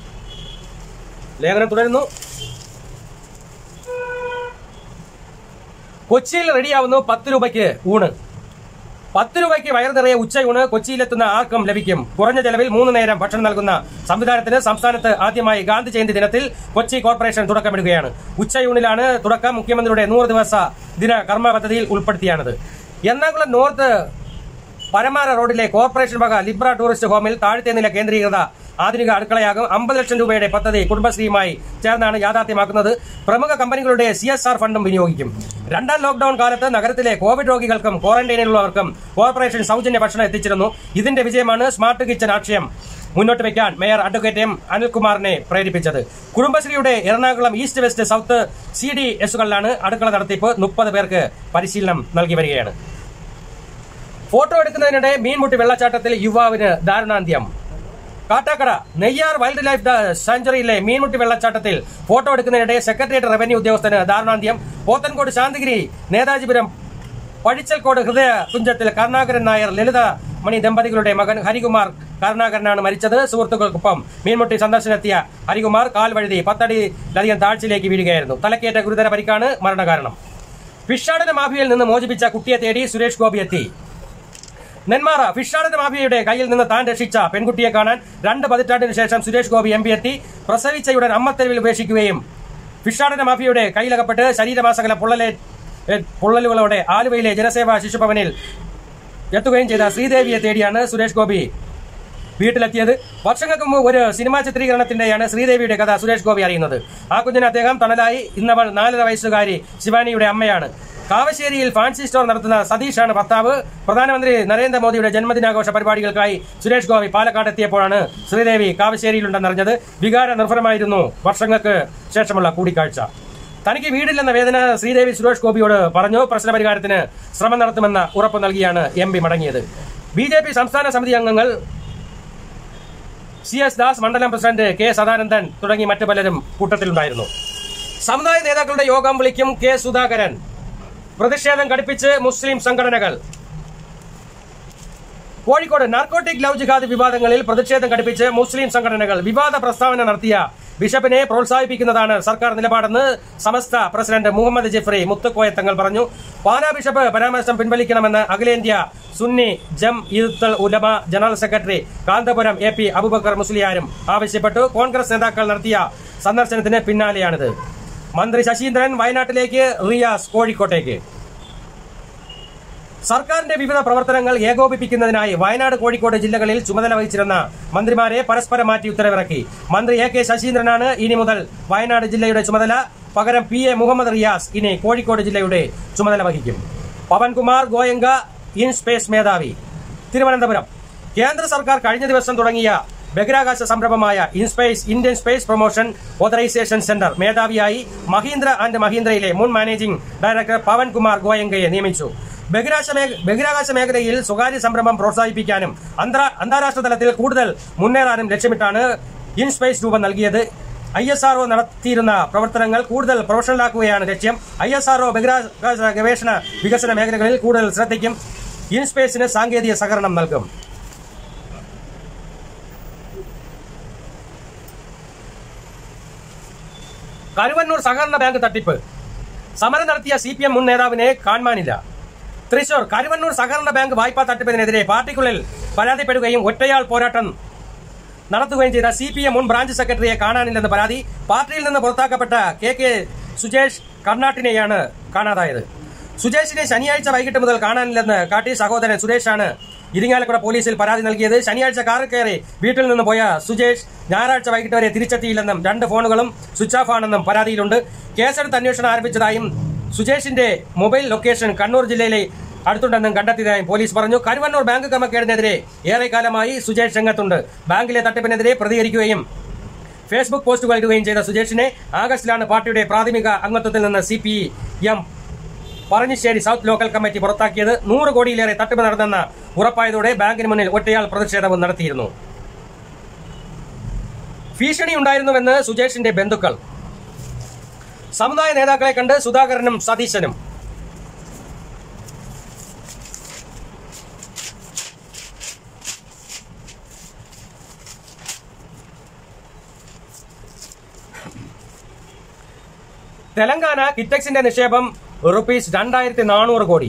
ലേഖനം തുടരുന്നു കൊച്ചിയിൽ റെഡിയാവുന്നു പത്ത് രൂപയ്ക്ക് ഊണ് പത്ത് രൂപയ്ക്ക് വയറു നിറയെ ഉച്ചയൂണ് കൊച്ചിയിലെത്തുന്ന ആർക്കും ലഭിക്കും കുറഞ്ഞ ചെലവിൽ മൂന്ന് നേരം ഭക്ഷണം നൽകുന്ന സംവിധാനത്തിന് സംസ്ഥാനത്ത് ആദ്യമായി ഗാന്ധി ജയന്തി ദിനത്തിൽ കൊച്ചി കോർപ്പറേഷൻ തുടക്കമിടുകയാണ് ഉച്ചയൂണിലാണ് തുടക്കം മുഖ്യമന്ത്രിയുടെ നൂറ് ദിവസ ദിന കർമ്മ പദ്ധതിയിൽ ഉൾപ്പെടുത്തിയാണത് എറണാകുളം നോർത്ത് പരമാര റോഡിലെ കോർപ്പറേഷൻ വക ലിബ്ര ടൂറിസ്റ്റ് ഹോമിൽ താഴത്തെ നില കേന്ദ്രീകൃത ആധുനിക അടുക്കളയാകും അമ്പത് ലക്ഷം രൂപയുടെ പദ്ധതി കുടുംബശ്രീയുമായി ചേർന്നാണ് യാഥാർത്ഥ്യമാക്കുന്നത് പ്രമുഖ കമ്പനികളുടെ സി എസ് ആർ ഫണ്ടും വിനിയോഗിക്കും രണ്ടാം ലോക്ഡൌൺ കാലത്ത് നഗരത്തിലെ കോവിഡ് രോഗികൾക്കും ക്വാറന്റൈനിലുള്ളവർക്കും കോർപ്പറേഷൻ സൗജന്യ ഭക്ഷണം എത്തിച്ചിരുന്നു ഇതിന്റെ വിജയമാണ് സ്മാർട്ട് കിച്ചൺ ആശയം മുന്നോട്ട് വയ്ക്കാൻ മേയർ അഡ്വക്കേറ്റ് എം അനിൽകുമാറിനെ പ്രേരിപ്പിച്ചത് കുടുംബശ്രീയുടെ Ernakulam east west south C D എസുകളിലാണ് അടുക്കള നടത്തിപ്പ് മുപ്പത് പേർക്ക് പരിശീലനം നൽകി വരികയാണ് ഫോട്ടോ എടുക്കുന്നതിനിടെ മീൻമുട്ടി വെള്ളച്ചാട്ടത്തിൽ യുവാവിന് ദാരുണാന്ത്യം കാട്ടാക്കട നെയ്യാർ വൈൽഡ് ലൈഫ് ഡ- സാഞ്ചുറിയിലെ മീൻമുട്ടി വെള്ളച്ചാട്ടത്തിൽ ഫോട്ടോ എടുക്കുന്നതിനിടെ സെക്രട്ടേറിയറ്റ് റവന്യൂ ഉദ്യോഗസ്ഥന് ദാരുണാന്ത്യം പോത്തൻകോട് ശാന്തിഗിരി നേതാജിപുരം പഴിച്ചൽക്കോട് ഹൃദയ തുഞ്ചത്തിൽ കരുണാകരൻ നായർ ലളിത മണി ദമ്പതികളുടെ മകൻ ഹരികുമാർ കരുണാകരനാണ് മരിച്ചത് സുഹൃത്തുക്കൾക്കൊപ്പം മീൻമുട്ടി സന്ദർശനത്തിയ ഹരികുമാർ കാൽ വഴുതി പത്തടിയിലധികം താഴ്ചയിലേക്ക് വീഴുകയായിരുന്നു തലക്കേറ്റ ഗുരുതര പരിക്കാണ് മരണകാരണം ഫിഷാടന മാഫിയയിൽ നിന്ന് മോചിപ്പിച്ച കുട്ടിയെ തേടി സുരേഷ് ഗോപി എത്തി നെന്മാറ ഫിഷാടന മാഫിയയുടെ കയ്യിൽ നിന്ന് താൻ രക്ഷിച്ച പെൺകുട്ടിയെ കാണാൻ രണ്ട് പതിറ്റാണ്ടിന് ശേഷം സുരേഷ് ഗോപി എം പി എത്തി പ്രസവിച്ചയുടൻ അമ്മത്തെരുവിൽ ഉപേക്ഷിക്കുകയും ഫിഷാടന മാഫിയയുടെ കയ്യിലകപ്പെട്ട് ശരീരമാസകല പൊള്ളലെ എ, പൊള്ളലുകളോടെ ആലുവയിലെ ജനസേവാ ശിശുഭവനിൽ എത്തുകയും ചെയ്ത ശ്രീദേവിയെ തേടിയാണ് സുരേഷ് ഗോപി വീട്ടിലെത്തിയത് വർഷങ്ങൾക്ക് മുമ്പ് ഒരു സിനിമാ ചിത്രീകരണത്തിന്റെയാണ് ശ്രീദേവിയുടെ കഥ സുരേഷ് ഗോപി അറിയുന്നത് ആ കുഞ്ഞിന് അദ്ദേഹം തണലായി ഇന്നവൾ നാലര വയസ്സുകാരി ശിവാനിയുടെ അമ്മയാണ് കാവശ്ശേരിയിൽ ഫാൻസി സ്റ്റോർ നടത്തുന്ന സതീഷാണ് ഭർത്താവ് പ്രധാനമന്ത്രി നരേന്ദ്രമോദിയുടെ ജന്മദിനാഘോഷ പരിപാടികൾക്കായി സുരേഷ് ഗോപി പാലക്കാട് എത്തിയപ്പോഴാണ് ശ്രീദേവി കാവശ്ശേരിയിലുണ്ടെന്നറിഞ്ഞത് വികാര നിർഭരമായിരുന്നു വർഷങ്ങൾക്ക് ശേഷമുള്ള കൂടിക്കാഴ്ച തനിക്ക് വീടില്ലെന്ന വേദന ശ്രീദേവി സുരേഷ് ഗോപിയോട് പറഞ്ഞു പ്രശ്നപരിഹാരത്തിന് ശ്രമം നടത്തുമെന്ന ഉറപ്പ് നൽകിയാണ് എം പി മടങ്ങിയത് ബി ജെ പി സംസ്ഥാന സമിതി അംഗങ്ങൾ സി എസ് ദാസ് മണ്ഡലം പ്രസിഡന്റ് കെ സദാനന്ദൻ തുടങ്ങി മറ്റു പലരും കൂട്ടത്തിലുണ്ടായിരുന്നു സമുദായ നേതാക്കളുടെ യോഗം വിളിക്കും കെ സുധാകരൻ പ്രതിഷേധം ഘടിപ്പിച്ച് മുസ്ലിം സംഘടനകൾ കോഴിക്കോട് നാർക്കോട്ടിക് ലവ് ജിഹാദ് വിവാദങ്ങളിൽ പ്രതിഷേധം ഘടിപ്പിച്ച് മുസ്ലിം സംഘടനകൾ വിവാദ പ്രസ്താവന നടത്തിയ ബിഷപ്പിനെ പ്രോത്സാഹിപ്പിക്കുന്നതാണ് സർക്കാർ നിലപാടെന്ന് സമസ്ത പ്രസിഡന്റ് മുഹമ്മദ് ജിഫ്രി മുത്തുക്കോയ തങ്ങൾ പറഞ്ഞു പാലാ ബിഷപ്പ് പരാമർശം പിൻവലിക്കണമെന്ന് അഖിലേന്ത്യാ സുന്നി ജം ഈദുൽ ഉലമ general secretary Kanthapuram A P Abubakar മുസ്ലിയാരും ആവശ്യപ്പെട്ടു കോൺഗ്രസ് നേതാക്കൾ നടത്തിയ സന്ദർശനത്തിന് പിന്നാലെയാണിത് മന്ത്രി ശശീന്ദ്രൻ വയനാട്ടിലേക്ക് റിയാസ് കോഴിക്കോട്ടേക്ക് സർക്കാരിന്റെ വിവിധ പ്രവർത്തനങ്ങൾ ഏകോപിപ്പിക്കുന്നതിനായി വയനാട് കോഴിക്കോട് ജില്ലകളിൽ ചുമതല വഹിച്ചിരുന്ന മന്ത്രിമാരെ പരസ്പരം മാറ്റി ഉത്തരവിറക്കി മന്ത്രി എ കെ ശശീന്ദ്രനാണ് ഇനി മുതൽ വയനാട് ജില്ലയുടെ ചുമതല പകരം പി എ മുഹമ്മദ് റിയാസ് ഇനി കോഴിക്കോട് ജില്ലയുടെ ചുമതല വഹിക്കും പവൻകുമാർ ഗോയങ്ക ഇൻ സ്പേസ് മേധാവി തിരുവനന്തപുരം കേന്ദ്ര സർക്കാർ കഴിഞ്ഞ ദിവസം തുടങ്ങിയ ബഹിരാകാശ സംരംഭമായ InSpace Indian space promotion authorisation centre മേധാവിയായി മഹീന്ദ്ര ആൻഡ് മഹീന്ദ്രയിലെ മുൻ മാനേജിംഗ് ഡയറക്ടർ പവൻകുമാർ ഗോയങ്കയെ നിയമിച്ചു ബഹിരാകാശ മേഖ- ബഹിരാകാശ മേഖലയിൽ സ്വകാര്യ സംരംഭം പ്രോത്സാഹിപ്പിക്കാനും അന്തരാ- അന്താരാഷ്ട്ര തലത്തിൽ കൂടുതൽ മുന്നേറാനും ലക്ഷ്യമിട്ടാണ് ഇൻസ്പേസ് രൂപം നൽകിയത് ഐ എസ് ആർഒ നടത്തിയിരുന്ന പ്രവർത്തനങ്ങൾ കൂടുതൽ പ്രൊഫഷണലാക്കുകയാണ് ലക്ഷ്യം ഐ എസ് ആർഒ ബഹിരാകാശ ഗവേഷണ വികസന മേഖലകളിൽ കൂടുതൽ ശ്രദ്ധിക്കും ഇൻസ്പേസിന് സാങ്കേതിക സഹകരണം നൽകും കരുവന്നൂർ സഹകരണ ബാങ്ക് തട്ടിപ്പ് സമരം നടത്തിയ സി പി എം മുൻ നേതാവിനെ കാണാനില്ല തൃശൂർ കരുവന്നൂർ സഹകരണ ബാങ്ക് വായ്പാ തട്ടിപ്പിനെതിരെ പാർട്ടിക്കുള്ളിൽ പരാതിപ്പെടുകയും ഒറ്റയാൾ പോരാട്ടം നടത്തുകയും ചെയ്ത സി പി എം മുൻ ബ്രാഞ്ച് സെക്രട്ടറിയെ കാണാനില്ലെന്ന് പരാതി പാർട്ടിയിൽ നിന്ന് പുറത്താക്കപ്പെട്ട കെ കെ സുജേഷ് കർണാട്ടിനെയാണ് കാണാതായത് സുജേഷിനെ ശനിയാഴ്ച വൈകിട്ട് മുതൽ കാണാനില്ലെന്ന് കാട്ടി സഹോദരൻ സുരേഷാണ് ഇരിങ്ങാലക്കുട പോലീസിൽ പരാതി നൽകിയത് ശനിയാഴ്ച കാറിൽ കയറി വീട്ടിൽ നിന്ന് പോയ സുജേഷ് ഞായറാഴ്ച വൈകിട്ട് വരെ തിരിച്ചെത്തിയില്ലെന്നും രണ്ട് ഫോണുകളും സ്വിച്ച് ഓഫ് ആണെന്നും പരാതിയിലുണ്ട് കേസെടുത്ത് അന്വേഷണം ആരംഭിച്ചതായും സുജേഷിന്റെ മൊബൈൽ ലൊക്കേഷൻ കണ്ണൂർ ജില്ലയിലെ അടുത്തുണ്ടെന്നും കണ്ടെത്തിയതായും പോലീസ് പറഞ്ഞു കരുവന്നൂർ ബാങ്ക് ക്രമക്കേടിനെതിരെ ഏറെക്കാലമായി സുജേഷ് രംഗത്തുണ്ട് ബാങ്കിലെ തട്ടിപ്പിനെതിരെ പ്രതികരിക്കുകയും ഫേസ്ബുക്ക് പോസ്റ്റുകൾ ഇടുകയും ചെയ്ത സുജേഷിനെ ആഗസ്റ്റിലാണ് പാർട്ടിയുടെ പ്രാഥമിക അംഗത്വത്തിൽ നിന്ന് C P M Paranjissery south local committee പുറത്താക്കിയത് നൂറ് കോടിയിലേറെ തട്ടിപ്പ് നടന്നെന്ന ഉറപ്പായതോടെ ബാങ്കിന് മുന്നിൽ ഒറ്റയാൾ പ്രതിഷേധവും നടത്തിയിരുന്നു ഭീഷണി ഉണ്ടായിരുന്നുവെന്ന് സുജേഷിന്റെ ബന്ധുക്കൾ സമുദായ നേതാക്കളെ കണ്ട് സുധാകരനും സതീശനും തെലങ്കാന കിറ്റക്സിന്റെ നിക്ഷേപം റുപ്പീസ് രണ്ടായിരത്തി നാനൂറ് കോടി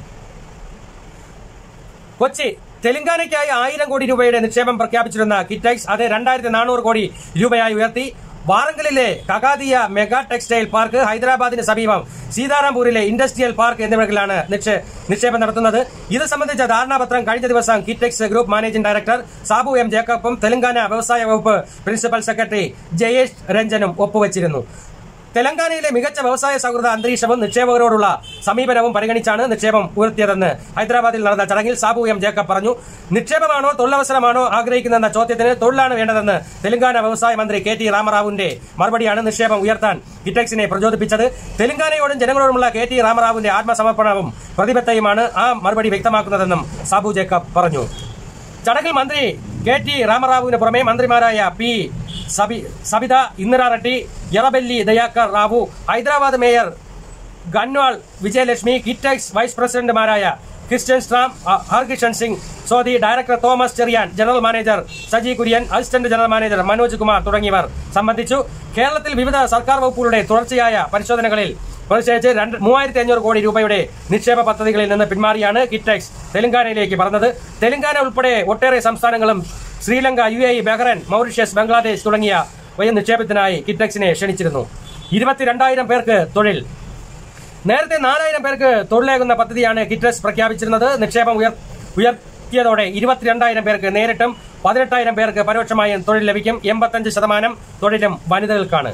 കൊച്ചി തെലങ്കാനയ്ക്കായി ആയിരം കോടി രൂപയുടെ നിക്ഷേപം പ്രഖ്യാപിച്ചിരുന്ന കിറ്റൈക്സ് അത് രണ്ടായിരത്തി നാനൂറ് കോടി രൂപയായി ഉയർത്തി വാറങ്കലിലെ കകാദിയ മെഗാ ടെക്സ്റ്റൈൽ പാർക്ക് ഹൈദരാബാദിന് സമീപം സീതാറാംപൂരിലെ ഇൻഡസ്ട്രിയൽ പാർക്ക് എന്നിവിടങ്ങളിലാണ് നിക്ഷേ- നിക്ഷേപം നടത്തുന്നത് ഇത് സംബന്ധിച്ച ധാരണാപത്രം കഴിഞ്ഞ ദിവസം Kitex group managing director Sabu M ജേക്കബും തെലങ്കാന വ്യവസായ വകുപ്പ് പ്രിൻസിപ്പൽ സെക്രട്ടറി ജയേഷ് രഞ്ജനും ഒപ്പുവച്ചിരുന്നു തെലങ്കാനയിലെ മികച്ച വ്യവസായ സൗഹൃദ അന്തരീക്ഷവും നിക്ഷേപകരോടുള്ള സമീപനവും പരിഗണിച്ചാണ് നിക്ഷേപം ഉയർത്തിയതെന്ന് ഹൈദരാബാദിൽ നടന്ന ചടങ്ങിൽ സാബു എം ജേക്കബ് പറഞ്ഞു നിക്ഷേപമാണോ തൊഴിലവസരമാണോ ആഗ്രഹിക്കുന്നതെന്ന ചോദ്യത്തിന് തൊഴിലാണ് വേണ്ടതെന്ന് തെലങ്കാന വ്യവസായ മന്ത്രി കെ ടി രാമറാവുവിന്റെ മറുപടിയാണ് നിക്ഷേപം ഉയർത്താൻ കിറ്റെക്സിനെ പ്രചോദിപ്പിച്ചത് തെലങ്കാനയോടും ജനങ്ങളോടുമുള്ള കെ ടി രാമറാവുവിന്റെ ആത്മസമർപ്പണവും പ്രതിബദ്ധതയുമാണ് ആ മറുപടി വ്യക്തമാക്കുന്നതെന്നും സാബു ജേക്കബ് പറഞ്ഞു ചടങ്ങിൽ മന്ത്രി കെ ടി രാമറാവുവിന് പുറമെ മന്ത്രിമാരായ പി സബി സബിത ഇന്ദിരാ റെഡ്ഡി യറബെല്ലി ദയാക്കർ റാവു ഹൈദരാബാദ് മേയർ ഗൻവാൾ വിജയലക്ഷ്മി കിറ്റക്സ് വൈസ് പ്രസിഡന്റുമാരായ ക്രിസ്ത്യൻ സ്ട്രാം അ- Harkishan Singh Sodhi director Thomas Cherian general manager Saji Kurian assistant general manager Manoj Kumar തുടങ്ങിയവർ സംബന്ധിച്ചു കേരളത്തിൽ വിവിധ സർക്കാർ വകുപ്പുകളുടെ തുടർച്ചയായ പരിശോധനകളിൽ പ്രതിഷേധിച്ച് രണ്ട് മൂവായിരത്തി അഞ്ഞൂറ് കോടി രൂപയുടെ നിക്ഷേപ പദ്ധതികളിൽ നിന്ന് പിന്മാറിയാണ് കിറ്റെക്സ് തെലങ്കാനയിലേക്ക് പറഞ്ഞത് തെലങ്കാന ഉൾപ്പെടെ ഒട്ടേറെ സംസ്ഥാനങ്ങളും Sri Lanka U A E Bahrain Mauritius Bangladesh തുടങ്ങിയ വയ നിക്ഷേപത്തിനായി കിറ്റെക്സിനെ ക്ഷണിച്ചിരുന്നു ഇരുപത്തിരണ്ടായിരം പേർക്ക് തൊഴിൽ നേരത്തെ നാലായിരം പേർക്ക് തൊഴിലേകുന്ന പദ്ധതിയാണ് കിറ്റെക്സ് പ്രഖ്യാപിച്ചിരുന്നത് നിക്ഷേപം ഉയർ ഉയർത്തിയതോടെ ഇരുപത്തിരണ്ടായിരം പേർക്ക് നേരിട്ടും പതിനെട്ടായിരം പേർക്ക് പരോക്ഷമായും തൊഴിൽ ലഭിക്കും എൺപത്തഞ്ച് ശതമാനം തൊഴിലും വനിതകൾക്കാണ്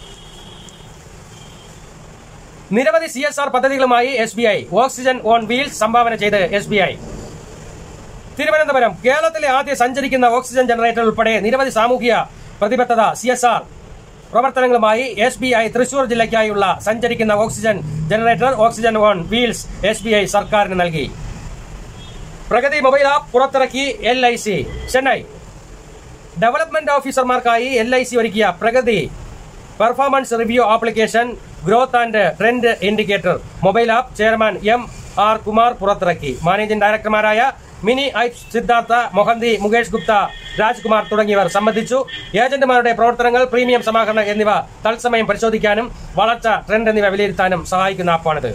നിരവധി സി എസ് ആർ പദ്ധതികളുമായി S B I oxygen on wheels സംഭാവന ചെയ്ത് എസ് ബി ഐ തിരുവനന്തപുരം കേരളത്തിലെ ആദ്യ സഞ്ചരിക്കുന്ന ഓക്സിജൻ ജനറേറ്റർ ഉൾപ്പെടെ നിരവധി സാമൂഹിക പ്രതിബദ്ധത സി എസ് ആർ പ്രവർത്തനങ്ങളുമായി എസ് ബി ഐ തൃശൂർ ജില്ലയ്ക്കായുള്ള സഞ്ചരിക്കുന്ന oxygen generator oxygen on wheels S B I സർക്കാരിന് നൽകി പ്രഗതി മൊബൈൽ ആപ്പ് പുറത്തിറക്കി L I C Chennai development ഓഫീസർമാർക്കായി എൽ ഐ സി ഒരുക്കിയ Pragati performance review application growth and trend indicator mobile app chairman M R Kumar പുറത്തിറക്കി managing ഡയറക്ടർമാരായ മിനി ഐപ്സ് സിദ്ധാർത്ഥ മൊഹന്തി മുകേഷ് ഗുപ്ത രാജ്കുമാർ തുടങ്ങിയവർ സംബന്ധിച്ചു ഏജന്റുമാരുടെ പ്രവർത്തനങ്ങൾ പ്രീമിയം സമാഹരണം എന്നിവ തത്സമയം പരിശോധിക്കാനും വളർച്ച ട്രെൻഡ് എന്നിവ വിലയിരുത്താനും സഹായിക്കുന്ന ആപ്പാണിത്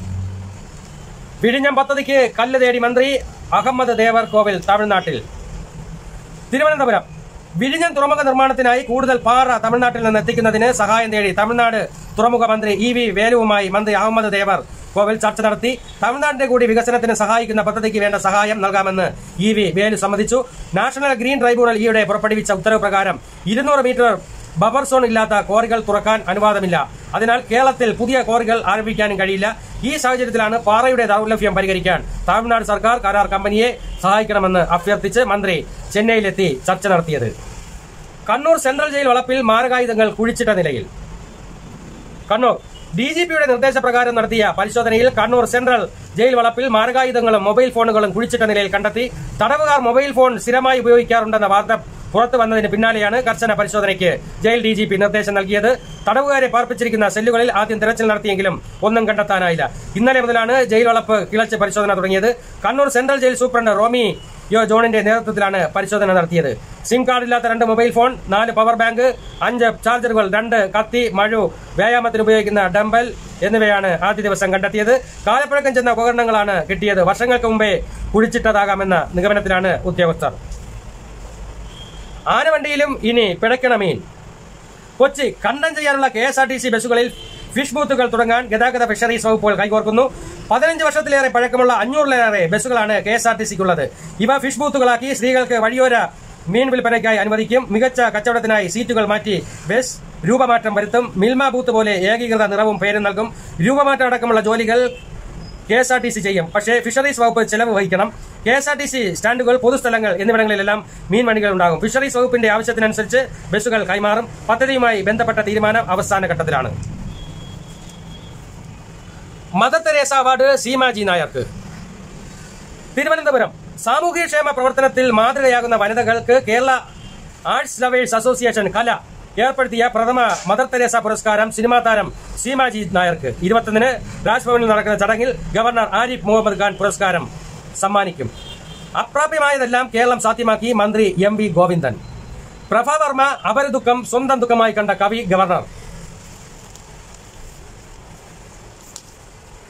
വിഴിഞ്ഞം പദ്ധതിക്ക് കല്ല് തേടി മന്ത്രി അഹമ്മദ് ദേവർ കോവിൽ തമിഴ്നാട്ടിൽ തിരുവനന്തപുരം വിഴിഞ്ഞം തുറമുഖ നിർമ്മാണത്തിനായി കൂടുതൽ പാറ തമിഴ്നാട്ടിൽ നിന്ന് എത്തിക്കുന്നതിന് സഹായം തേടി തമിഴ്നാട് തുറമുഖ മന്ത്രി ഇ വി വേലുവുമായി മന്ത്രി അഹമ്മദ് ദേവർ കോവിൽ ചർച്ച നടത്തി തമിഴ്നാടിന്റെ കൂടി വികസനത്തിന് സഹായിക്കുന്ന പദ്ധതിക്ക് വേണ്ട സഹായം നൽകാമെന്ന് ഇ വി വേലു സമ്മതിച്ചു നാഷണൽ ഗ്രീൻ ട്രൈബ്യൂണൽ ഈയിടെ പുറപ്പെടുവിച്ച ഉത്തരവ് പ്രകാരം ഇരുന്നൂറ് മീറ്റർ ബഫർ സോൺ ഇല്ലാത്ത ക്വാറികൾ തുറക്കാൻ അനുവാദമില്ല അതിനാൽ കേരളത്തിൽ പുതിയ ക്വാറികൾ ആരംഭിക്കാനും കഴിയില്ല ഈ സാഹചര്യത്തിലാണ് പാറയുടെ ദൗർലഭ്യം പരിഹരിക്കാൻ തമിഴ്നാട് സർക്കാർ കരാർ കമ്പനിയെ സഹായിക്കണമെന്ന് അഭ്യർത്ഥിച്ച് മന്ത്രി ചെന്നൈയിലെത്തി ചർച്ച നടത്തിയത് കണ്ണൂർ സെൻട്രൽ ജയിൽ വളപ്പിൽ മാരകായുധങ്ങൾ കുഴിച്ചിട്ട നിലയിൽ കണ്ണൂർ ഡി ജി പിയുടെ നിർദ്ദേശപ്രകാരം നടത്തിയ പരിശോധനയിൽ കണ്ണൂർ സെൻട്രൽ ജയിൽ വളപ്പിൽ മാരകായുധങ്ങളും മൊബൈൽ ഫോണുകളും കുഴിച്ചിട്ട നിലയിൽ കണ്ടെത്തി തടവുകാർ മൊബൈൽ ഫോൺ സ്ഥിരമായി ഉപയോഗിക്കാറുണ്ടെന്ന വാർത്ത പുറത്തു വന്നതിന് പിന്നാലെയാണ് കർശന പരിശോധനയ്ക്ക് ജയിൽ ഡി ജി പി നിർദ്ദേശം നൽകിയത് തടവുകാരെ പാർപ്പിച്ചിരിക്കുന്ന സെല്ലുകളിൽ ആദ്യം തിരച്ചിൽ നടത്തിയെങ്കിലും ഒന്നും കണ്ടെത്താനായില്ല ഇന്നലെ മുതലാണ് ജയിൽ വളപ്പ് കിളച്ച് പരിശോധന തുടങ്ങിയത് Kannur central jail superintendent Romy യോ ജോണിന്റെ നേതൃത്വത്തിലാണ് പരിശോധന നടത്തിയത് സിം കാർഡില്ലാത്ത രണ്ട് മൊബൈൽ ഫോൺ നാല് പവർ ബാങ്ക് അഞ്ച് ചാർജറുകൾ രണ്ട് കത്തി മഴു വ്യായാമത്തിന് ഉപയോഗിക്കുന്ന ഡംബൽ എന്നിവയാണ് ആദ്യ ദിവസം കണ്ടെത്തിയത് കാലപ്പഴക്കം ചെന്ന ഉപകരണങ്ങളാണ് കിട്ടിയത് വർഷങ്ങൾക്ക് മുമ്പേ കുഴിച്ചിട്ടതാകാമെന്ന നിഗമനത്തിലാണ് ഉദ്യോഗസ്ഥർ ആനവണ്ടിയിലും ഇനി പിടയ്ക്കണ മീൻ കൊച്ചി കണ്ടം ചെയ്യാനുള്ള K S R T C ബസ്സുകളിൽ ഫിഷ് ബൂത്തുകൾ തുടങ്ങാൻ ഗതാഗത ഫിഷറീസ് വകുപ്പുകൾ കൈകോർക്കുന്നു പതിനഞ്ച് വർഷത്തിലേറെ പഴക്കമുള്ള അഞ്ഞൂറിലേറെ ബസ്സുകളാണ് കെ എസ് ആർ ടി സിക്കുള്ളത് ഇവ ഫിഷ് ബൂത്തുകളാക്കി സ്ത്രീകൾക്ക് വഴിയോര മീൻ വിൽപ്പനയ്ക്കായി അനുവദിക്കും മികച്ച കച്ചവടത്തിനായി സീറ്റുകൾ മാറ്റി ബസ് രൂപമാറ്റം വരുത്തും മിൽമ ബൂത്ത് പോലെ ഏകീകൃത നിറവും പേരും നൽകും രൂപമാറ്റം അടക്കമുള്ള ജോലികൾ K S R T C ചെയ്യും പക്ഷേ ഫിഷറീസ് വകുപ്പ് ചെലവ് വഹിക്കണം K S R T C സ്റ്റാൻഡുകൾ പൊതുസ്ഥലങ്ങൾ എന്നിവിടങ്ങളിലെല്ലാം മീൻ വണ്ടികൾ ഉണ്ടാകും ഫിഷറീസ് വകുപ്പിന്റെ ആവശ്യത്തിനനുസരിച്ച് ബസ്സുകൾ കൈമാറും പദ്ധതിയുമായി ബന്ധപ്പെട്ട തീരുമാനം അവസാന ഘട്ടത്തിലാണ് മദർ തെരേസ അവാർഡ് സീമാജി നായർക്ക് തിരുവനന്തപുരം സാമൂഹ്യക്ഷേമ പ്രവർത്തനത്തിൽ മാതൃകയാകുന്ന വനിതകൾക്ക് കേരള ആർട്സ് ലവേഴ്സ് അസോസിയേഷൻ കല ഏർപ്പെടുത്തിയ പ്രഥമ മദർ തെരേസ പുരസ്കാരം സിനിമാ താരം സീമാജി നായർക്ക് ഇരുപത്തൊന്നിന് രാജ്ഭവനിൽ നടക്കുന്ന ചടങ്ങിൽ ഗവർണർ ആരിഫ് മുഹമ്മദ് ഖാൻ പുരസ്കാരം സമ്മാനിക്കും അപ്രാപ്യമായതെല്ലാം കേരളം സാധ്യമാക്കി മന്ത്രി എം വി ഗോവിന്ദൻ പ്രഭാവർമ്മ അപരദുഃഖം സ്വന്തം ദുഃഖമായി കണ്ട കവി ഗവർണർ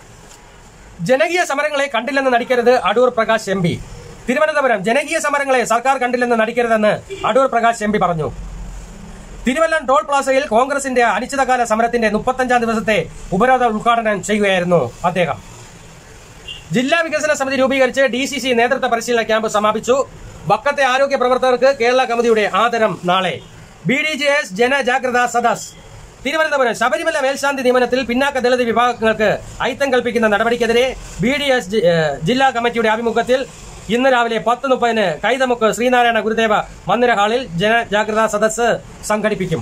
ജനകീയ സമരങ്ങളെ കണ്ടില്ലെന്ന് നടിക്കരുത് അടൂർ പ്രകാശ് എം പി തിരുവനന്തപുരം ജനകീയ സമരങ്ങളെ സർക്കാർ കണ്ടില്ലെന്ന് നടിക്കരുതെന്ന് അടൂർ പ്രകാശ് എം പി പറഞ്ഞു തിരുവല്ലം ടോൾ പ്ലാസയിൽ കോൺഗ്രസിന്റെ അനിശ്ചിതകാല സമരത്തിന്റെ മുപ്പത്തഞ്ചാം ദിവസത്തെ ഉപരോധ ഉദ്ഘാടനം ചെയ്യുകയായിരുന്നു അദ്ദേഹം ജില്ലാ വികസന സമിതി രൂപീകരിച്ച് ഡി സി സി നേതൃത്വ പരിശീലന ക്യാമ്പ് സമാപിച്ചു വക്കത്തെ ആരോഗ്യ പ്രവർത്തകർക്ക് കേരള കമ്മിറ്റിയുടെ ആദരം നാളെ ബി ഡി ജെ എസ് ജനജാഗ്രത സദസ് തിരുവനന്തപുരം ശബരിമല മേൽശാന്തി നിയമനത്തിൽ പിന്നാക്ക ദളിത് വിഭാഗങ്ങൾക്ക് ഐത്തം കൽപ്പിക്കുന്ന നടപടിക്കെതിരെ ബി ഡി എസ് ജില്ലാ കമ്മിറ്റിയുടെ ആഭിമുഖ്യത്തിൽ ഇന്ന് രാവിലെ പത്ത് മുപ്പതിന് കൈതമുക്ക് ശ്രീനാരായണ ഗുരുദേവ മന്ദിര ഹാളിൽ ജനജാഗ്രതാ സദസ്സ് സംഘടിപ്പിക്കും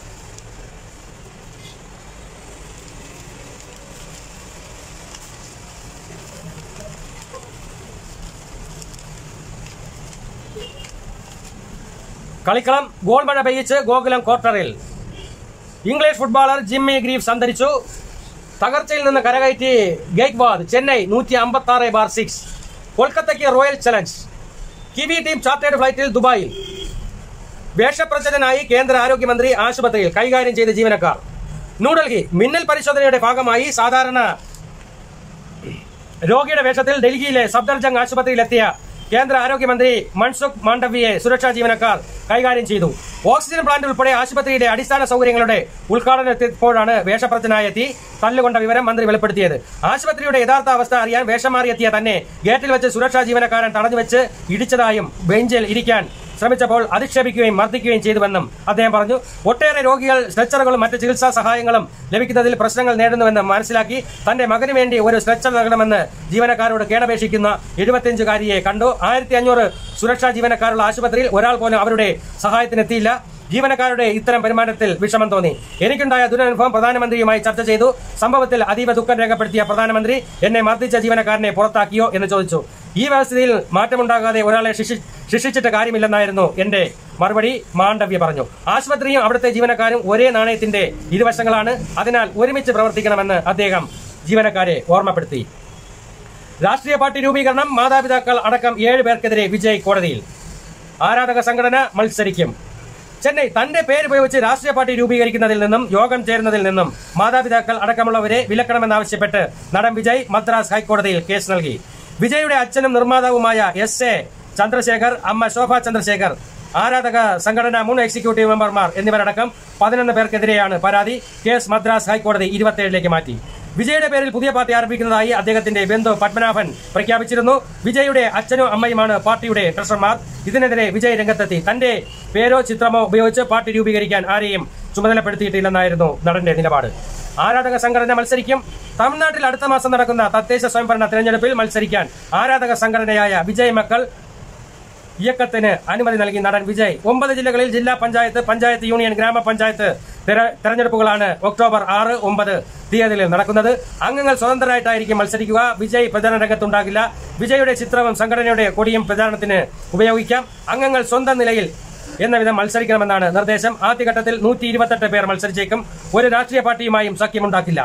കളിക്കളം ഗോൾ മഴ പെയ്യിച്ച് ഗോകുലം ക്വാർട്ടറിൽ ഇംഗ്ലീഷ് ഫുട്ബോളർ ജിമ്മി ഗ്രീവ്സ് അന്തരിച്ചു തകർച്ചയിൽ നിന്ന് കരകയറ്റി ഗേക്വാദ് ചെന്നൈ നൂറ്റി അമ്പത്തി ആറ് ബാർ സിക്സ് കൊൽക്കത്തയ്ക്ക് royal challenge kiwi team chartered ഫ്ലൈറ്റിൽ ദുബായിൽ വേഷപ്രചരനായി കേന്ദ്ര ആരോഗ്യമന്ത്രി ആശുപത്രിയിൽ കൈകാര്യം ചെയ്ത ജീവനക്കാർ ന്യൂഡൽഹി മിന്നൽ പരിശോധനയുടെ ഭാഗമായി സാധാരണ രോഗിയുടെ വേഷത്തിൽ ഡൽഹിയിലെ സഫ്ദർജംഗ് ആശുപത്രിയിലെത്തിയ കേന്ദ്ര ആരോഗ്യമന്ത്രി മൻസുഖ് മാണ്ഡവ്യയെ സുരക്ഷാ ജീവനക്കാർ കൈകാര്യം ചെയ്തു ഓക്സിജൻ പ്ലാന്റ് ഉൾപ്പെടെ ആശുപത്രിയുടെ അടിസ്ഥാന സൗകര്യങ്ങളുടെ ഉദ്ഘാടനത്തിപ്പോഴാണ് വേഷപ്രത്തിനായെത്തി തല്ലുകൊണ്ട വിവരം മന്ത്രി വെളിപ്പെടുത്തിയത് ആശുപത്രിയുടെ യഥാർത്ഥ അവസ്ഥ അറിയാൻ വേഷം മാറിയെത്തിയ തന്നെ ഗേറ്റിൽ വെച്ച് സുരക്ഷാ ജീവനക്കാരൻ തടഞ്ഞുവെച്ച് ഇടിച്ചതായും ബെഞ്ചിൽ ഇരിക്കാൻ ശ്രമിച്ചപ്പോൾ അധിക്ഷേപിക്കുകയും മർദ്ദിക്കുകയും ചെയ്തുവെന്നും അദ്ദേഹം പറഞ്ഞു ഒട്ടേറെ രോഗികൾ സ്ട്രെച്ചറുകളും മറ്റ് ചികിത്സാ സഹായങ്ങളും ലഭിക്കുന്നതിൽ പ്രശ്നങ്ങൾ നേരിടുന്നുവെന്ന് മനസ്സിലാക്കി തന്റെ മകന് വേണ്ടി ഒരു സ്ട്രെച്ചർ നൽകണമെന്ന് ജീവനക്കാരോട് കേണപേക്ഷിക്കുന്ന എഴുപത്തിയഞ്ചുകാരിയെ കണ്ടു ആയിരത്തി അഞ്ഞൂറ് സുരക്ഷാ ജീവനക്കാരുള്ള ആശുപത്രിയിൽ ഒരാൾ പോലും അവരുടെ സഹായത്തിനെത്തിയില്ല ജീവനക്കാരുടെ ഇത്തരം പെരുമാറ്റത്തിൽ വിഷമം തോന്നി എനിക്കുണ്ടായ ദുരനുഭവം പ്രധാനമന്ത്രിയുമായി ചർച്ച ചെയ്തു സംഭവത്തിൽ അതീവ ദുഃഖം രേഖപ്പെടുത്തിയ പ്രധാനമന്ത്രി എന്നെ മർദ്ദിച്ച ജീവനക്കാരനെ പുറത്താക്കിയോ എന്ന് ചോദിച്ചു ഈ വ്യവസ്ഥയിൽ മാറ്റമുണ്ടാകാതെ ഒരാളെ ശിക്ഷി ശിക്ഷിച്ചിട്ട് കാര്യമില്ലെന്നായിരുന്നു എന്റെ മറുപടി മാണ്ഡവ്യ പറഞ്ഞു ആശുപത്രിയും അവിടുത്തെ ജീവനക്കാരും ഒരേ നാണയത്തിന്റെ ഇരുവശങ്ങളാണ് അതിനാൽ ഒരുമിച്ച് പ്രവർത്തിക്കണമെന്ന് അദ്ദേഹം ജീവനക്കാരെ ഓർമ്മപ്പെടുത്തി രാഷ്ട്രീയ പാർട്ടി രൂപീകരണം മാതാപിതാക്കൾ അടക്കം ഏഴ് പേർക്കെതിരെ വിജയ് കോടതിയിൽ ആരാധക സംഘടന മത്സരിക്കും ചെന്നൈ തന്റെ പേര് ഉപയോഗിച്ച് രാഷ്ട്രീയ പാർട്ടി രൂപീകരിക്കുന്നതിൽ നിന്നും യോഗം ചേരുന്നതിൽ നിന്നും മാതാപിതാക്കൾ അടക്കമുള്ളവരെ വിലക്കണമെന്നാവശ്യപ്പെട്ട് നടൻ വിജയ് മദ്രാസ് ഹൈക്കോടതിയിൽ കേസ് നൽകി വിജയുടെ അച്ഛനും നിർമ്മാതാവുമായ എസ് എ ചന്ദ്രശേഖർ അമ്മ ശോഭ ചന്ദ്രശേഖർ ആരാധക സംഘടന മുൻ എക്സിക്യൂട്ടീവ് മെമ്പർമാർ എന്നിവരടക്കം പതിനൊന്ന് പേർക്കെതിരെയാണ് പരാതി കേസ് മദ്രാസ് ഹൈക്കോടതി ഇരുപത്തിയേഴിലേക്ക് മാറ്റി വിജയുടെ പേരിൽ പുതിയ പാർട്ടി ആരംഭിക്കുന്നതായി അദ്ദേഹത്തിന്റെ ബന്ധു പത്മനാഭൻ പ്രഖ്യാപിച്ചിരുന്നു വിജയുടെ അച്ഛനും അമ്മയുമാണ് പാർട്ടിയുടെ ട്രഷറർമാർ ഇതിനെതിരെ വിജയ് രംഗത്തെത്തി തന്റെ പേരോ ചിത്രമോ ഉപയോഗിച്ച് പാർട്ടി രൂപീകരിക്കാൻ ആരെയും ചുമതലപ്പെടുത്തിയിട്ടില്ലെന്നായിരുന്നു നടന്റെ നിലപാട് ആരാധക സംഘടന മത്സരിക്കും തമിഴ്നാട്ടിൽ അടുത്ത മാസം നടക്കുന്ന തദ്ദേശ സ്വയംഭരണ തെരഞ്ഞെടുപ്പിൽ മത്സരിക്കാൻ ആരാധക സംഘടനയായ വിജയ് മക്കൾ ഇയക്കത്തിന് അനുമതി നൽകി നടൻ വിജയ് ഒമ്പത് ജില്ലകളിൽ ജില്ലാ പഞ്ചായത്ത് പഞ്ചായത്ത് യൂണിയൻ ഗ്രാമപഞ്ചായത്ത് തെര- തെരഞ്ഞെടുപ്പുകളാണ് ഒക്ടോബർ ആറ് ഒമ്പത് തീയതികളിൽ നടക്കുന്നത് അംഗങ്ങൾ സ്വതന്ത്രരായിട്ടായിരിക്കും മത്സരിക്കുക വിജയ് പ്രചരണ രംഗത്തുണ്ടാകില്ല വിജയുടെ ചിത്രവും സംഘടനയുടെ കൊടിയും പ്രചാരണത്തിന് ഉപയോഗിക്കാം അംഗങ്ങൾ സ്വന്തം നിലയിൽ എന്ന വിധം മത്സരിക്കണമെന്നാണ് നിർദ്ദേശം ആദ്യഘട്ടത്തിൽ നൂറ്റി ഇരുപത്തെട്ട് പേർ മത്സരിച്ചേക്കും ഒരു രാഷ്ട്രീയ പാർട്ടിയുമായും സഖ്യമുണ്ടാക്കില്ല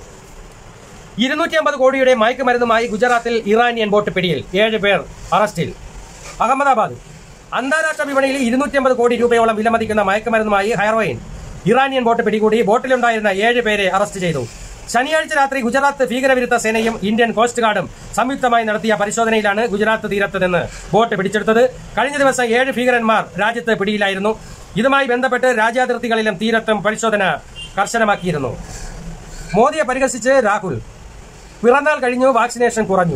ഇരുന്നൂറ്റി അമ്പത് കോടിയുടെ മയക്കുമരുന്നുമായി ഗുജറാത്തിൽ ഇറാനിയൻ ബോട്ട് പിടിയിൽ ഏഴ് പേർ അറസ്റ്റിൽ അഹമ്മദാബാദ് അന്താരാഷ്ട്ര വിപണിയിൽ ഇരുന്നൂറ്റി അമ്പത് കോടി രൂപയോളം വിലമതിക്കുന്ന മയക്കുമരുന്നുമായി ഹെയറോയിൻ ഇറാനിയൻ ബോട്ട് പിടികൂടി ബോട്ടിലുണ്ടായിരുന്ന ഏഴ് പേരെ അറസ്റ്റ് ചെയ്തു ശനിയാഴ്ച രാത്രി ഗുജറാത്ത് ഭീകരവിരുദ്ധ സേനയും ഇന്ത്യൻ കോസ്റ്റ് ഗാർഡും സംയുക്തമായി നടത്തിയ പരിശോധനയിലാണ് ഗുജറാത്ത് തീരത്ത് നിന്ന് ബോട്ട് പിടിച്ചെടുത്തത് കഴിഞ്ഞ ദിവസം ഏഴ് ഭീകരന്മാർ രാജ്യത്ത് പിടിയിലായിരുന്നു ഇതുമായി ബന്ധപ്പെട്ട് രാജ്യാതിർത്തികളിലും തീരത്തും പരിശോധന കർശനമാക്കിയിരുന്നു മോദിയെ പരിഹസിച്ച് രാഹുൽ പിറന്നാൾ കഴിഞ്ഞു വാക്സിനേഷൻ കുറഞ്ഞു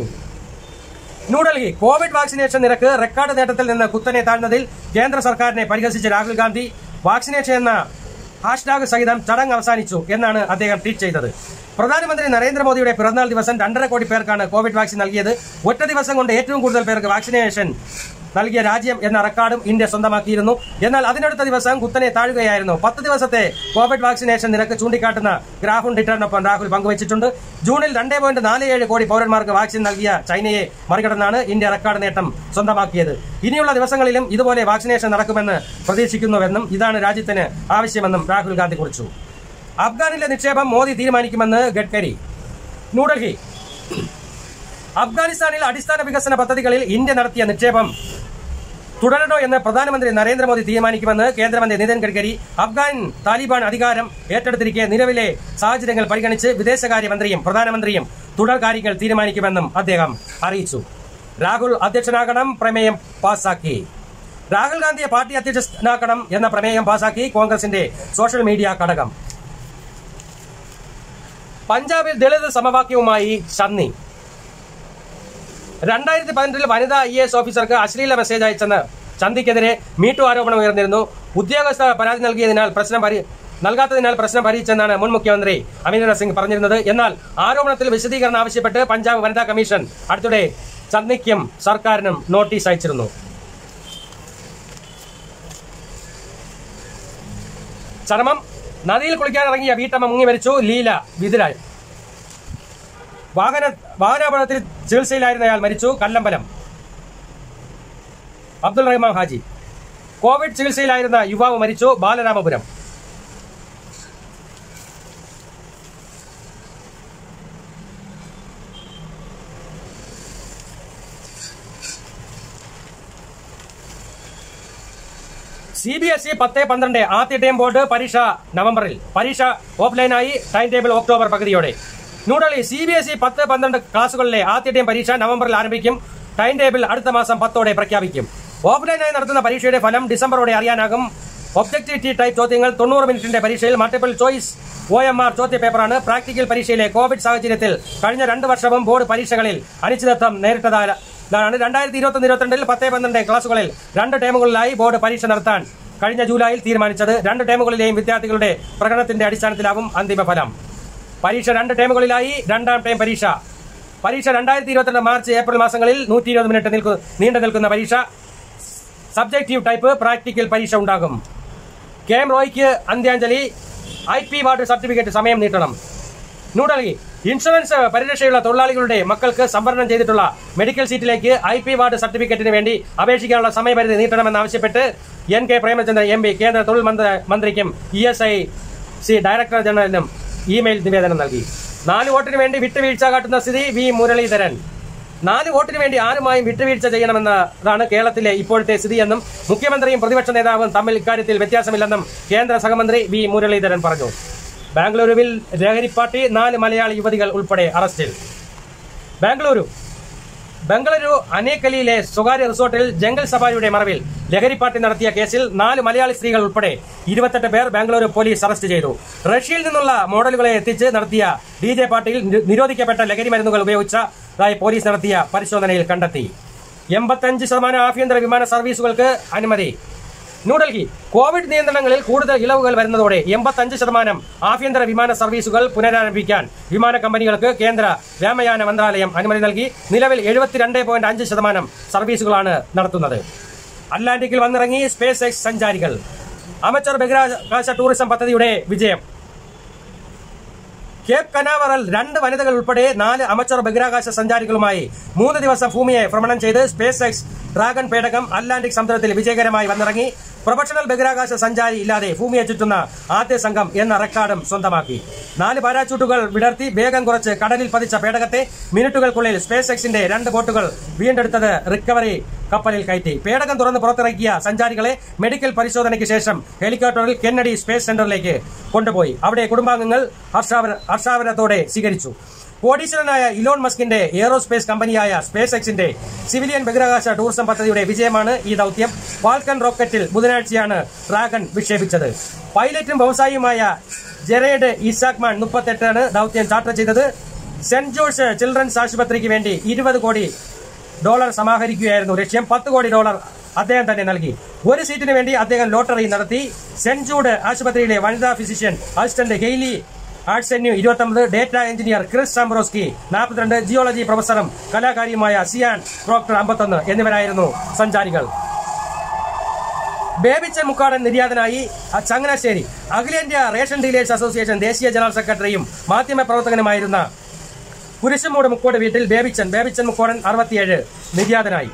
ന്യൂഡൽഹി കോവിഡ് വാക്സിനേഷൻ നിരക്ക് റെക്കോർഡ് നേട്ടത്തിൽ നിന്ന് കുത്തനെ താഴ്ന്നതിൽ കേന്ദ്ര സർക്കാരിനെ പരിഹസിച്ച് രാഹുൽ ഗാന്ധി വാക്സിനേഷൻ എന്ന ഹാഷ്ടാഗ് സഹിതം ചടങ്ങ് അവസാനിച്ചു എന്നാണ് അദ്ദേഹം ട്വീറ്റ് ചെയ്തത് പ്രധാനമന്ത്രി നരേന്ദ്രമോദിയുടെ പിറന്നാൾ ദിവസം രണ്ടര കോടി പേർക്കാണ് കോവിഡ് വാക്സിൻ നൽകിയത് ഒറ്റ ദിവസം കൊണ്ട് ഏറ്റവും കൂടുതൽ പേർക്ക് വാക്സിനേഷൻ നൽകിയ രാജ്യം എന്ന റെക്കോർഡും ഇന്ത്യ സ്വന്തമാക്കിയിരുന്നു എന്നാൽ അതിനടുത്ത ദിവസം കുത്തനെ താഴുകയായിരുന്നു പത്ത് ദിവസത്തെ കോവിഡ് വാക്സിനേഷൻ നിരക്ക് ചൂണ്ടിക്കാട്ടുന്ന ഗ്രാഫും ട്വിറ്ററിനൊപ്പം രാഹുൽ പങ്കുവച്ചിട്ടുണ്ട് ജൂണിൽ രണ്ടേ പോയിന്റ് നാല് ഏഴ് കോടി പൗരന്മാർക്ക് വാക്സിൻ നൽകിയ ചൈനയെ മറികടന്നാണ് ഇന്ത്യ റെക്കോർഡ് നേട്ടം സ്വന്തമാക്കിയത് ഇനിയുള്ള ദിവസങ്ങളിലും ഇതുപോലെ വാക്സിനേഷൻ നടക്കുമെന്ന് പ്രതീക്ഷിക്കുന്നുവെന്നും ഇതാണ് രാജ്യത്തിന് ആവശ്യമെന്നും രാഹുൽ ഗാന്ധി കുറിച്ചു അഫ്ഗാനിലെ നിക്ഷേപം മോദി തീരുമാനിക്കുമെന്ന് ഗഡ്കരി ന്യൂഡൽഹി അഫ്ഗാനിസ്ഥാനിൽ അടിസ്ഥാന വികസന പദ്ധതികളിൽ ഇന്ത്യ നടത്തിയ നിക്ഷേപം തുടരണോ എന്ന് പ്രധാനമന്ത്രി നരേന്ദ്രമോദി തീരുമാനിക്കുമെന്ന് കേന്ദ്രമന്ത്രി നിതിൻ ഗഡ്കരി അഫ്ഗാൻ താലിബാൻ അധികാരം ഏറ്റെടുത്തിരിക്കെ നിലവിലെ സാഹചര്യങ്ങൾ പരിഗണിച്ച് വിദേശകാര്യമന്ത്രിയും പ്രധാനമന്ത്രിയും തുടർ കാര്യങ്ങൾ തീരുമാനിക്കുമെന്നും അദ്ദേഹം അറിയിച്ചു രാഹുൽ അധ്യക്ഷനാകണം പ്രമേയം പാസാക്കി രാഹുൽ ഗാന്ധിയെ പാർട്ടി അധ്യക്ഷനാക്കണം എന്ന പ്രമേയം പാസാക്കി കോൺഗ്രസിന്റെ സോഷ്യൽ മീഡിയ ഘടകം പഞ്ചാബിൽ ദളിത് സമവാക്യവുമായി ഷന്നി രണ്ടായിരത്തി പതിനെട്ടിൽ വനിതാ ഐ എസ് ഓഫീസർക്ക് അശ്ലീല മെസ്സേജ് അയച്ചെന്ന് ചന്ദിക്കെതിരെ മീട്ടു ആരോപണം ഉയർന്നിരുന്നു ഉദ്യോഗസ്ഥ പരാതി നൽകിയതിനാൽ പ്രശ്നം പരി നൽകാത്തതിനാൽ പ്രശ്നം പരിഹരിച്ചെന്നാണ് മുൻ മുഖ്യമന്ത്രി അമരീന്ദർ സിംഗ് പറഞ്ഞിരുന്നത് എന്നാൽ ആരോപണത്തിൽ വിശദീകരണം ആവശ്യപ്പെട്ട് പഞ്ചാബ് വനിതാ കമ്മീഷൻ അടുത്തിടെ ചന്ദിക്കും സർക്കാരിനും നോട്ടീസ് അയച്ചിരുന്നു ചരമം നദിയിൽ കുളിക്കാനിറങ്ങിയ വീട്ടമ്മ മുങ്ങി മരിച്ചു ലീല വിതിരായി വാഹന വാഹനാപകടത്തിൽ ചികിത്സയിലായിരുന്നയാൾ മരിച്ചു കല്ലമ്പലം അബ്ദുൾ റഹ്മാൻ ഹാജി കോവിഡ് ചികിത്സയിലായിരുന്ന യുവാവ് മരിച്ചു Balaramapuram C B S E പത്ത് പന്ത്രണ്ട് ആദ്യ ടൈം ബോർഡ് പരീക്ഷ നവംബറിൽ പരീക്ഷ ഓഫ്ലൈനായി ടൈം ടേബിൾ ഒക്ടോബർ പകുതിയോടെ New Delhi C B S E പത്ത് പന്ത്രണ്ട് ക്ലാസുകളിലെ ആദ്യ ടൈം പരീക്ഷ നവംബറിൽ ആരംഭിക്കും ടൈം ടേബിൾ അടുത്ത മാസം പത്തോടെ പ്രഖ്യാപിക്കും ഓഫ്ലൈനായി നടത്തുന്ന പരീക്ഷയുടെ ഫലം ഡിസംബറോടെ അറിയാനാകും ഒബ്ജക്ടിവിറ്റി ടൈപ്പ് ചോദ്യങ്ങൾ തൊണ്ണൂറ് മിനിറ്റിന്റെ പരീക്ഷയിൽ multiple choice O M R ചോദ്യ പേപ്പറാണ് പ്രാക്ടിക്കൽ പരീക്ഷയിലെ കോവിഡ് സാഹചര്യത്തിൽ കഴിഞ്ഞ രണ്ട് വർഷവും ബോർഡ് പരീക്ഷകളിൽ അനിശ്ചിതത്വം നേരിട്ടതാണ് രണ്ടായിരത്തി ഇരുപത്തി ഇരുപത്തിരണ്ടിൽ പത്ത് പന്ത്രണ്ട് ക്ലാസുകളിൽ രണ്ട് ടേമുകളിലായി ബോർഡ് പരീക്ഷ നടത്താൻ കഴിഞ്ഞ ജൂലൈയിൽ തീരുമാനിച്ചത് രണ്ട് ടേമുകളിലെയും വിദ്യാർത്ഥികളുടെ പ്രകടനത്തിന്റെ അടിസ്ഥാനത്തിലാവും അന്തിമ ഫലം പരീക്ഷ രണ്ട് ടേമുകളിലായി രണ്ടാം ടൈം പരീക്ഷ പരീക്ഷ രണ്ടായിരത്തി ഇരുപത്തിരണ്ട് മാർച്ച് ഏപ്രിൽ മാസങ്ങളിൽ നൂറ്റി ഇരുപത് മിനിറ്റ് നിൽക്കു നീണ്ടു നിൽക്കുന്ന പരീക്ഷ സബ്ജക്റ്റീവ് ടൈപ്പ് പ്രാക്ടിക്കൽ പരീക്ഷ ഉണ്ടാകും കെ എം റോയ്ക്ക് അന്ത്യാഞ്ജലി ഐ പി വാർഡ് സർട്ടിഫിക്കറ്റ് സമയം നീട്ടണം ന്യൂഡൽഹി ഇൻഷുറൻസ് പരിരക്ഷയുള്ള തൊഴിലാളികളുടെ മക്കൾക്ക് സംവരണം ചെയ്തിട്ടുള്ള മെഡിക്കൽ സീറ്റിലേക്ക് ഐ പി വാർഡ് സർട്ടിഫിക്കറ്റിന് വേണ്ടി അപേക്ഷിക്കാനുള്ള സമയപരിധി നീട്ടണമെന്നാവശ്യപ്പെട്ട് N K Premachandran M P കേന്ദ്ര തൊഴിൽ മന്ത്രി- മന്ത്രിക്കും E S I C director ജനറലിനും ഇമെയിൽ നിവേദനം നൽകി നാല് വോട്ടിന് വേണ്ടി വിട്ടുവീഴ്ച കാട്ടുന്ന സ്ഥിതി വി മുരളീധരൻ നാല് വോട്ടിന് വേണ്ടി ആരുമായും വിട്ടുവീഴ്ച ചെയ്യണമെന്നതാണ് കേരളത്തിലെ ഇപ്പോഴത്തെ സ്ഥിതിയെന്നും മുഖ്യമന്ത്രിയും പ്രതിപക്ഷ നേതാവും തമ്മിൽ ഇക്കാര്യത്തിൽ വ്യത്യാസമില്ലെന്നും കേന്ദ്ര സഹമന്ത്രി വി മുരളീധരൻ പറഞ്ഞു ബാംഗ്ലൂരുവിൽ ലഹരിപ്പാട്ടി നാല് മലയാളി യുവതികൾ ഉൾപ്പെടെ അറസ്റ്റിൽ ബാംഗ്ലൂരു ബംഗളൂരു അനേക്കലിയിലെ സ്വകാര്യ റിസോർട്ടിൽ ജംഗൽ സഫാരിയുടെ മറവിൽ ലഹരിപ്പാട്ടി നടത്തിയ കേസിൽ നാല് മലയാളി സ്ത്രീകൾ ഉൾപ്പെടെ ഇരുപത്തെട്ട് പേർ ബാംഗ്ലൂരു പോലീസ് അറസ്റ്റ് ചെയ്തു റഷ്യയിൽ നിന്നുള്ള മോഡലുകളെ എത്തിച്ച് നടത്തിയ ഡി ജെ പാർട്ടിയിൽ നി- നിരോധിക്കപ്പെട്ട ലഹരി മരുന്നുകൾ ഉപയോഗിച്ചതായി പോലീസ് നടത്തിയ പരിശോധനയിൽ കണ്ടെത്തി എൺപത്തഞ്ച് ശതമാനം ആഭ്യന്തര വിമാന സർവീസുകൾക്ക് അനുമതി ന്യൂഡൽഹി കോവിഡ് നിയന്ത്രണങ്ങളിൽ കൂടുതൽ ഇളവുകൾ വരുന്നതോടെ എൺപത്തഞ്ച് ശതമാനം ആഭ്യന്തര വിമാന സർവീസുകൾ പുനരാരംഭിക്കാൻ വിമാന കമ്പനികൾക്ക് കേന്ദ്ര വ്യോമയാന മന്ത്രാലയം അനുമതി നൽകി നിലവിൽ എഴുപത്തിരണ്ട് പോയിന്റ് അഞ്ച് ശതമാനം സർവീസുകളാണ് നടത്തുന്നത് അറ്റ്ലാന്റിക്കിൽ വന്നിറങ്ങി സ്പേസ് എക്സ് സഞ്ചാരികൾ അമച്ചർ ബഹിരാകാശ ടൂറിസം പദ്ധതിയുടെ വിജയം കേപ്പ് കനാവറൽ രണ്ട് വനിതകൾ ഉൾപ്പെടെ നാല് അമച്ചർ ബഹിരാകാശ സഞ്ചാരികളുമായി മൂന്ന് ദിവസം ഭൂമിയെ ഭ്രമണം ചെയ്ത് സ്പേസ് എക്സ് ഡ്രാഗൺ പേടകം അറ്റ്ലാന്റിക് സമുദ്രത്തിൽ വിജയകരമായി വന്നിറങ്ങി പ്രൊഫഷണൽ ബഹിരാകാശ സഞ്ചാരി ഇല്ലാതെ ഭൂമിയെ ചുറ്റുന്ന ആദ്യ സംഘം എന്ന റെക്കോർഡും സ്വന്തമാക്കി നാല് പാരാച്ചൂട്ടുകൾ വിടർത്തി വേഗം കുറച്ച് കടലിൽ പതിച്ച പേടകത്തെ മിനിറ്റുകൾക്കുള്ളിൽ സ്പേസ് എക്സിന്റെ രണ്ട് ബോട്ടുകൾ വീണ്ടെടുത്തത് റിക്കവറി കപ്പലിൽ കയറ്റി പേടകം തുറന്ന് പുറത്തിറക്കിയ സഞ്ചാരികളെ മെഡിക്കൽ പരിശോധനയ്ക്ക് ശേഷം ഹെലികോപ്റ്ററിൽ കെന്നഡി സ്പേസ് സെന്ററിലേക്ക് കൊണ്ടുപോയി അവിടെ കുടുംബാംഗങ്ങൾ ഹർഷാവ- ഹർഷാവരത്തോടെ സ്വീകരിച്ചു കോടീശ്വരനായ ഇലോൺ മസ്കിന്റെ എയറോസ്പേസ് കമ്പനിയായ സ്പേസ് എക്സിന്റെ സിവിലിയൻ ബഹിരാകാശ ടൂറിസം പദ്ധതിയുടെ വിജയമാണ് ഈ ദൌത്യം ഫാൽക്കൺ റോക്കറ്റിൽ ബുധനാഴ്ചയാണ് ഡ്രാഗൺ വിക്ഷേപിച്ചത് പൈലറ്റും വ്യവസായിയുമായ ജെറേഡ് ഇസാക്മാൻ മുപ്പത്തെട്ടാണ് ദൌത്യം ചാർട്ടർ ചെയ്തത് സെന്റ് ജോർജ് ചിൽഡ്രൻസ് ആശുപത്രിക്ക് വേണ്ടി ഇരുപത് കോടി ഡോളർ സമാഹരിക്കുകയായിരുന്നു ലക്ഷ്യം പത്ത് കോടി ഡോളർ അദ്ദേഹം തന്നെ നൽകി ഒരു സീറ്റിന് വേണ്ടി അദ്ദേഹം ലോട്ടറി നടത്തി സെന്റ് ജൂഡ് ആശുപത്രിയിലെ വനിതാ ഫിസിഷ്യൻ അസിസ്റ്റന്റ് ഹെയ്ലി ആർട്സെന്യു ഇരുപത്തൊമ്പത് ഡേറ്റ എഞ്ചിനീയർ ക്രിസ് സാംബ്രോസ്കി നാൽപ്പത്തിരണ്ട് ജിയോളജി പ്രൊഫസറും കലാകാരിയുമായ സിയാൻ പ്രോക്ടർ അമ്പത്തൊന്ന് എന്നിവരായിരുന്നു സഞ്ചാരികൾ ബേബിച്ചൻ മുക്കാടൻ നിര്യാതനായി അ- ചങ്ങനാശ്ശേരി അഖിലേന്ത്യാ റേഷൻ ഡീലേഴ്സ് അസോസിയേഷൻ ദേശീയ ജനറൽ സെക്രട്ടറിയും മാധ്യമ പ്രവർത്തകനുമായിരുന്ന കുരിശുമൂട് മുക്കോട് വീട്ടിൽ ബേബിച്ചൻ ബേബിച്ചൻ മുക്കോടൻ അറുപത്തിയേഴ് നിര്യാതനായി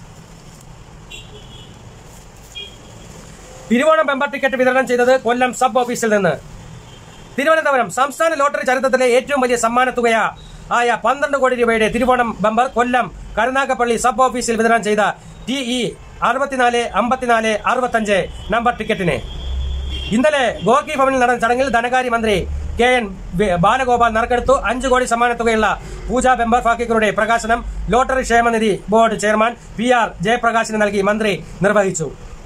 തിരുവോണം ബെമ്പർ ടിക്കറ്റ് വിതരണം ചെയ്തത് കൊല്ലം സബ് ഓഫീസിൽ നിന്ന് തിരുവനന്തപുരം സംസ്ഥാന ലോട്ടറി ചരിത്രത്തിലെ ഏറ്റവും വലിയ സമ്മാനത്തുക ആയ പന്ത്രണ്ട് കോടി രൂപയുടെ തിരുവോണം ബമ്പർ കൊല്ലം കരുനാഗപ്പള്ളി സബ് ഓഫീസിൽ വിതരണം ചെയ്ത ടി ഇ അറുപത്തിനാല് അമ്പത്തിനാല് അറുപത്തഞ്ച് നമ്പർ ടിക്കറ്റിന് ഇന്നലെ ഗോർക്കി ഭവനിൽ നടന്ന ചടങ്ങിൽ ധനകാര്യമന്ത്രി കെ എൻ വി- ബാലഗോപാൽ നറുക്കെടുത്തു അഞ്ചു കോടി സമ്മാനത്തുകയുള്ള പൂജ ബെമ്പർ ഫാക്കികളുടെ പ്രകാശനം ലോട്ടറി ക്ഷേമനിധി ബോർഡ് ചെയർമാൻ പി ആർ ജയപ്രകാശിന് നൽകി മന്ത്രി നിർവഹിച്ചു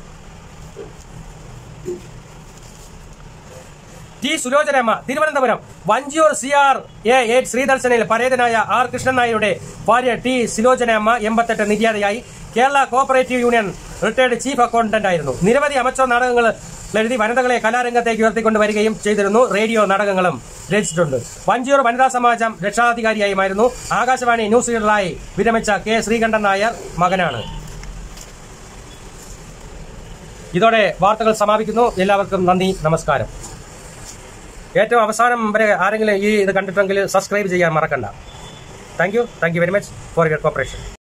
T Sulochanamma Thiruvananthapuram Vanchiyoor C R A eight ശ്രീദർശനിൽ പരേതനായ ആർ കൃഷ്ണൻ നായരുടെ ഭാര്യ ടി സുലോചനയമ്മ എൺപത്തെട്ട് നിര്യാതയായി Kerala cooperative union retired chief accountant ആയിരുന്നു നിരവധി അമച്ചോ നാടകങ്ങൾ എഴുതി വനിതകളെ കലാരംഗത്തേക്ക് ഉയർത്തിക്കൊണ്ട് വരികയും ചെയ്തിരുന്നു റേഡിയോ നാടകങ്ങളും രചിച്ചിട്ടുണ്ട് വഞ്ചിയൂർ വനിതാ സമാജം രക്ഷാധികാരിയായുമായിരുന്നു ആകാശവാണി ന്യൂസ് റീഡറായി വിരമിച്ച കെ ശ്രീകണ്ഠൻ നായർ മകനാണ് ഇതോടെ വാർത്തകൾ സമാപിക്കുന്നു എല്ലാവർക്കും നന്ദി നമസ്കാരം ഏറ്റവും അവസാനം വരെ ആരെങ്കിലും ഈ ഇത് കണ്ടിട്ടെങ്കിൽ സബ്സ്ക്രൈബ് ചെയ്യാൻ മറക്കണ്ട thank you thank you very much for your corporation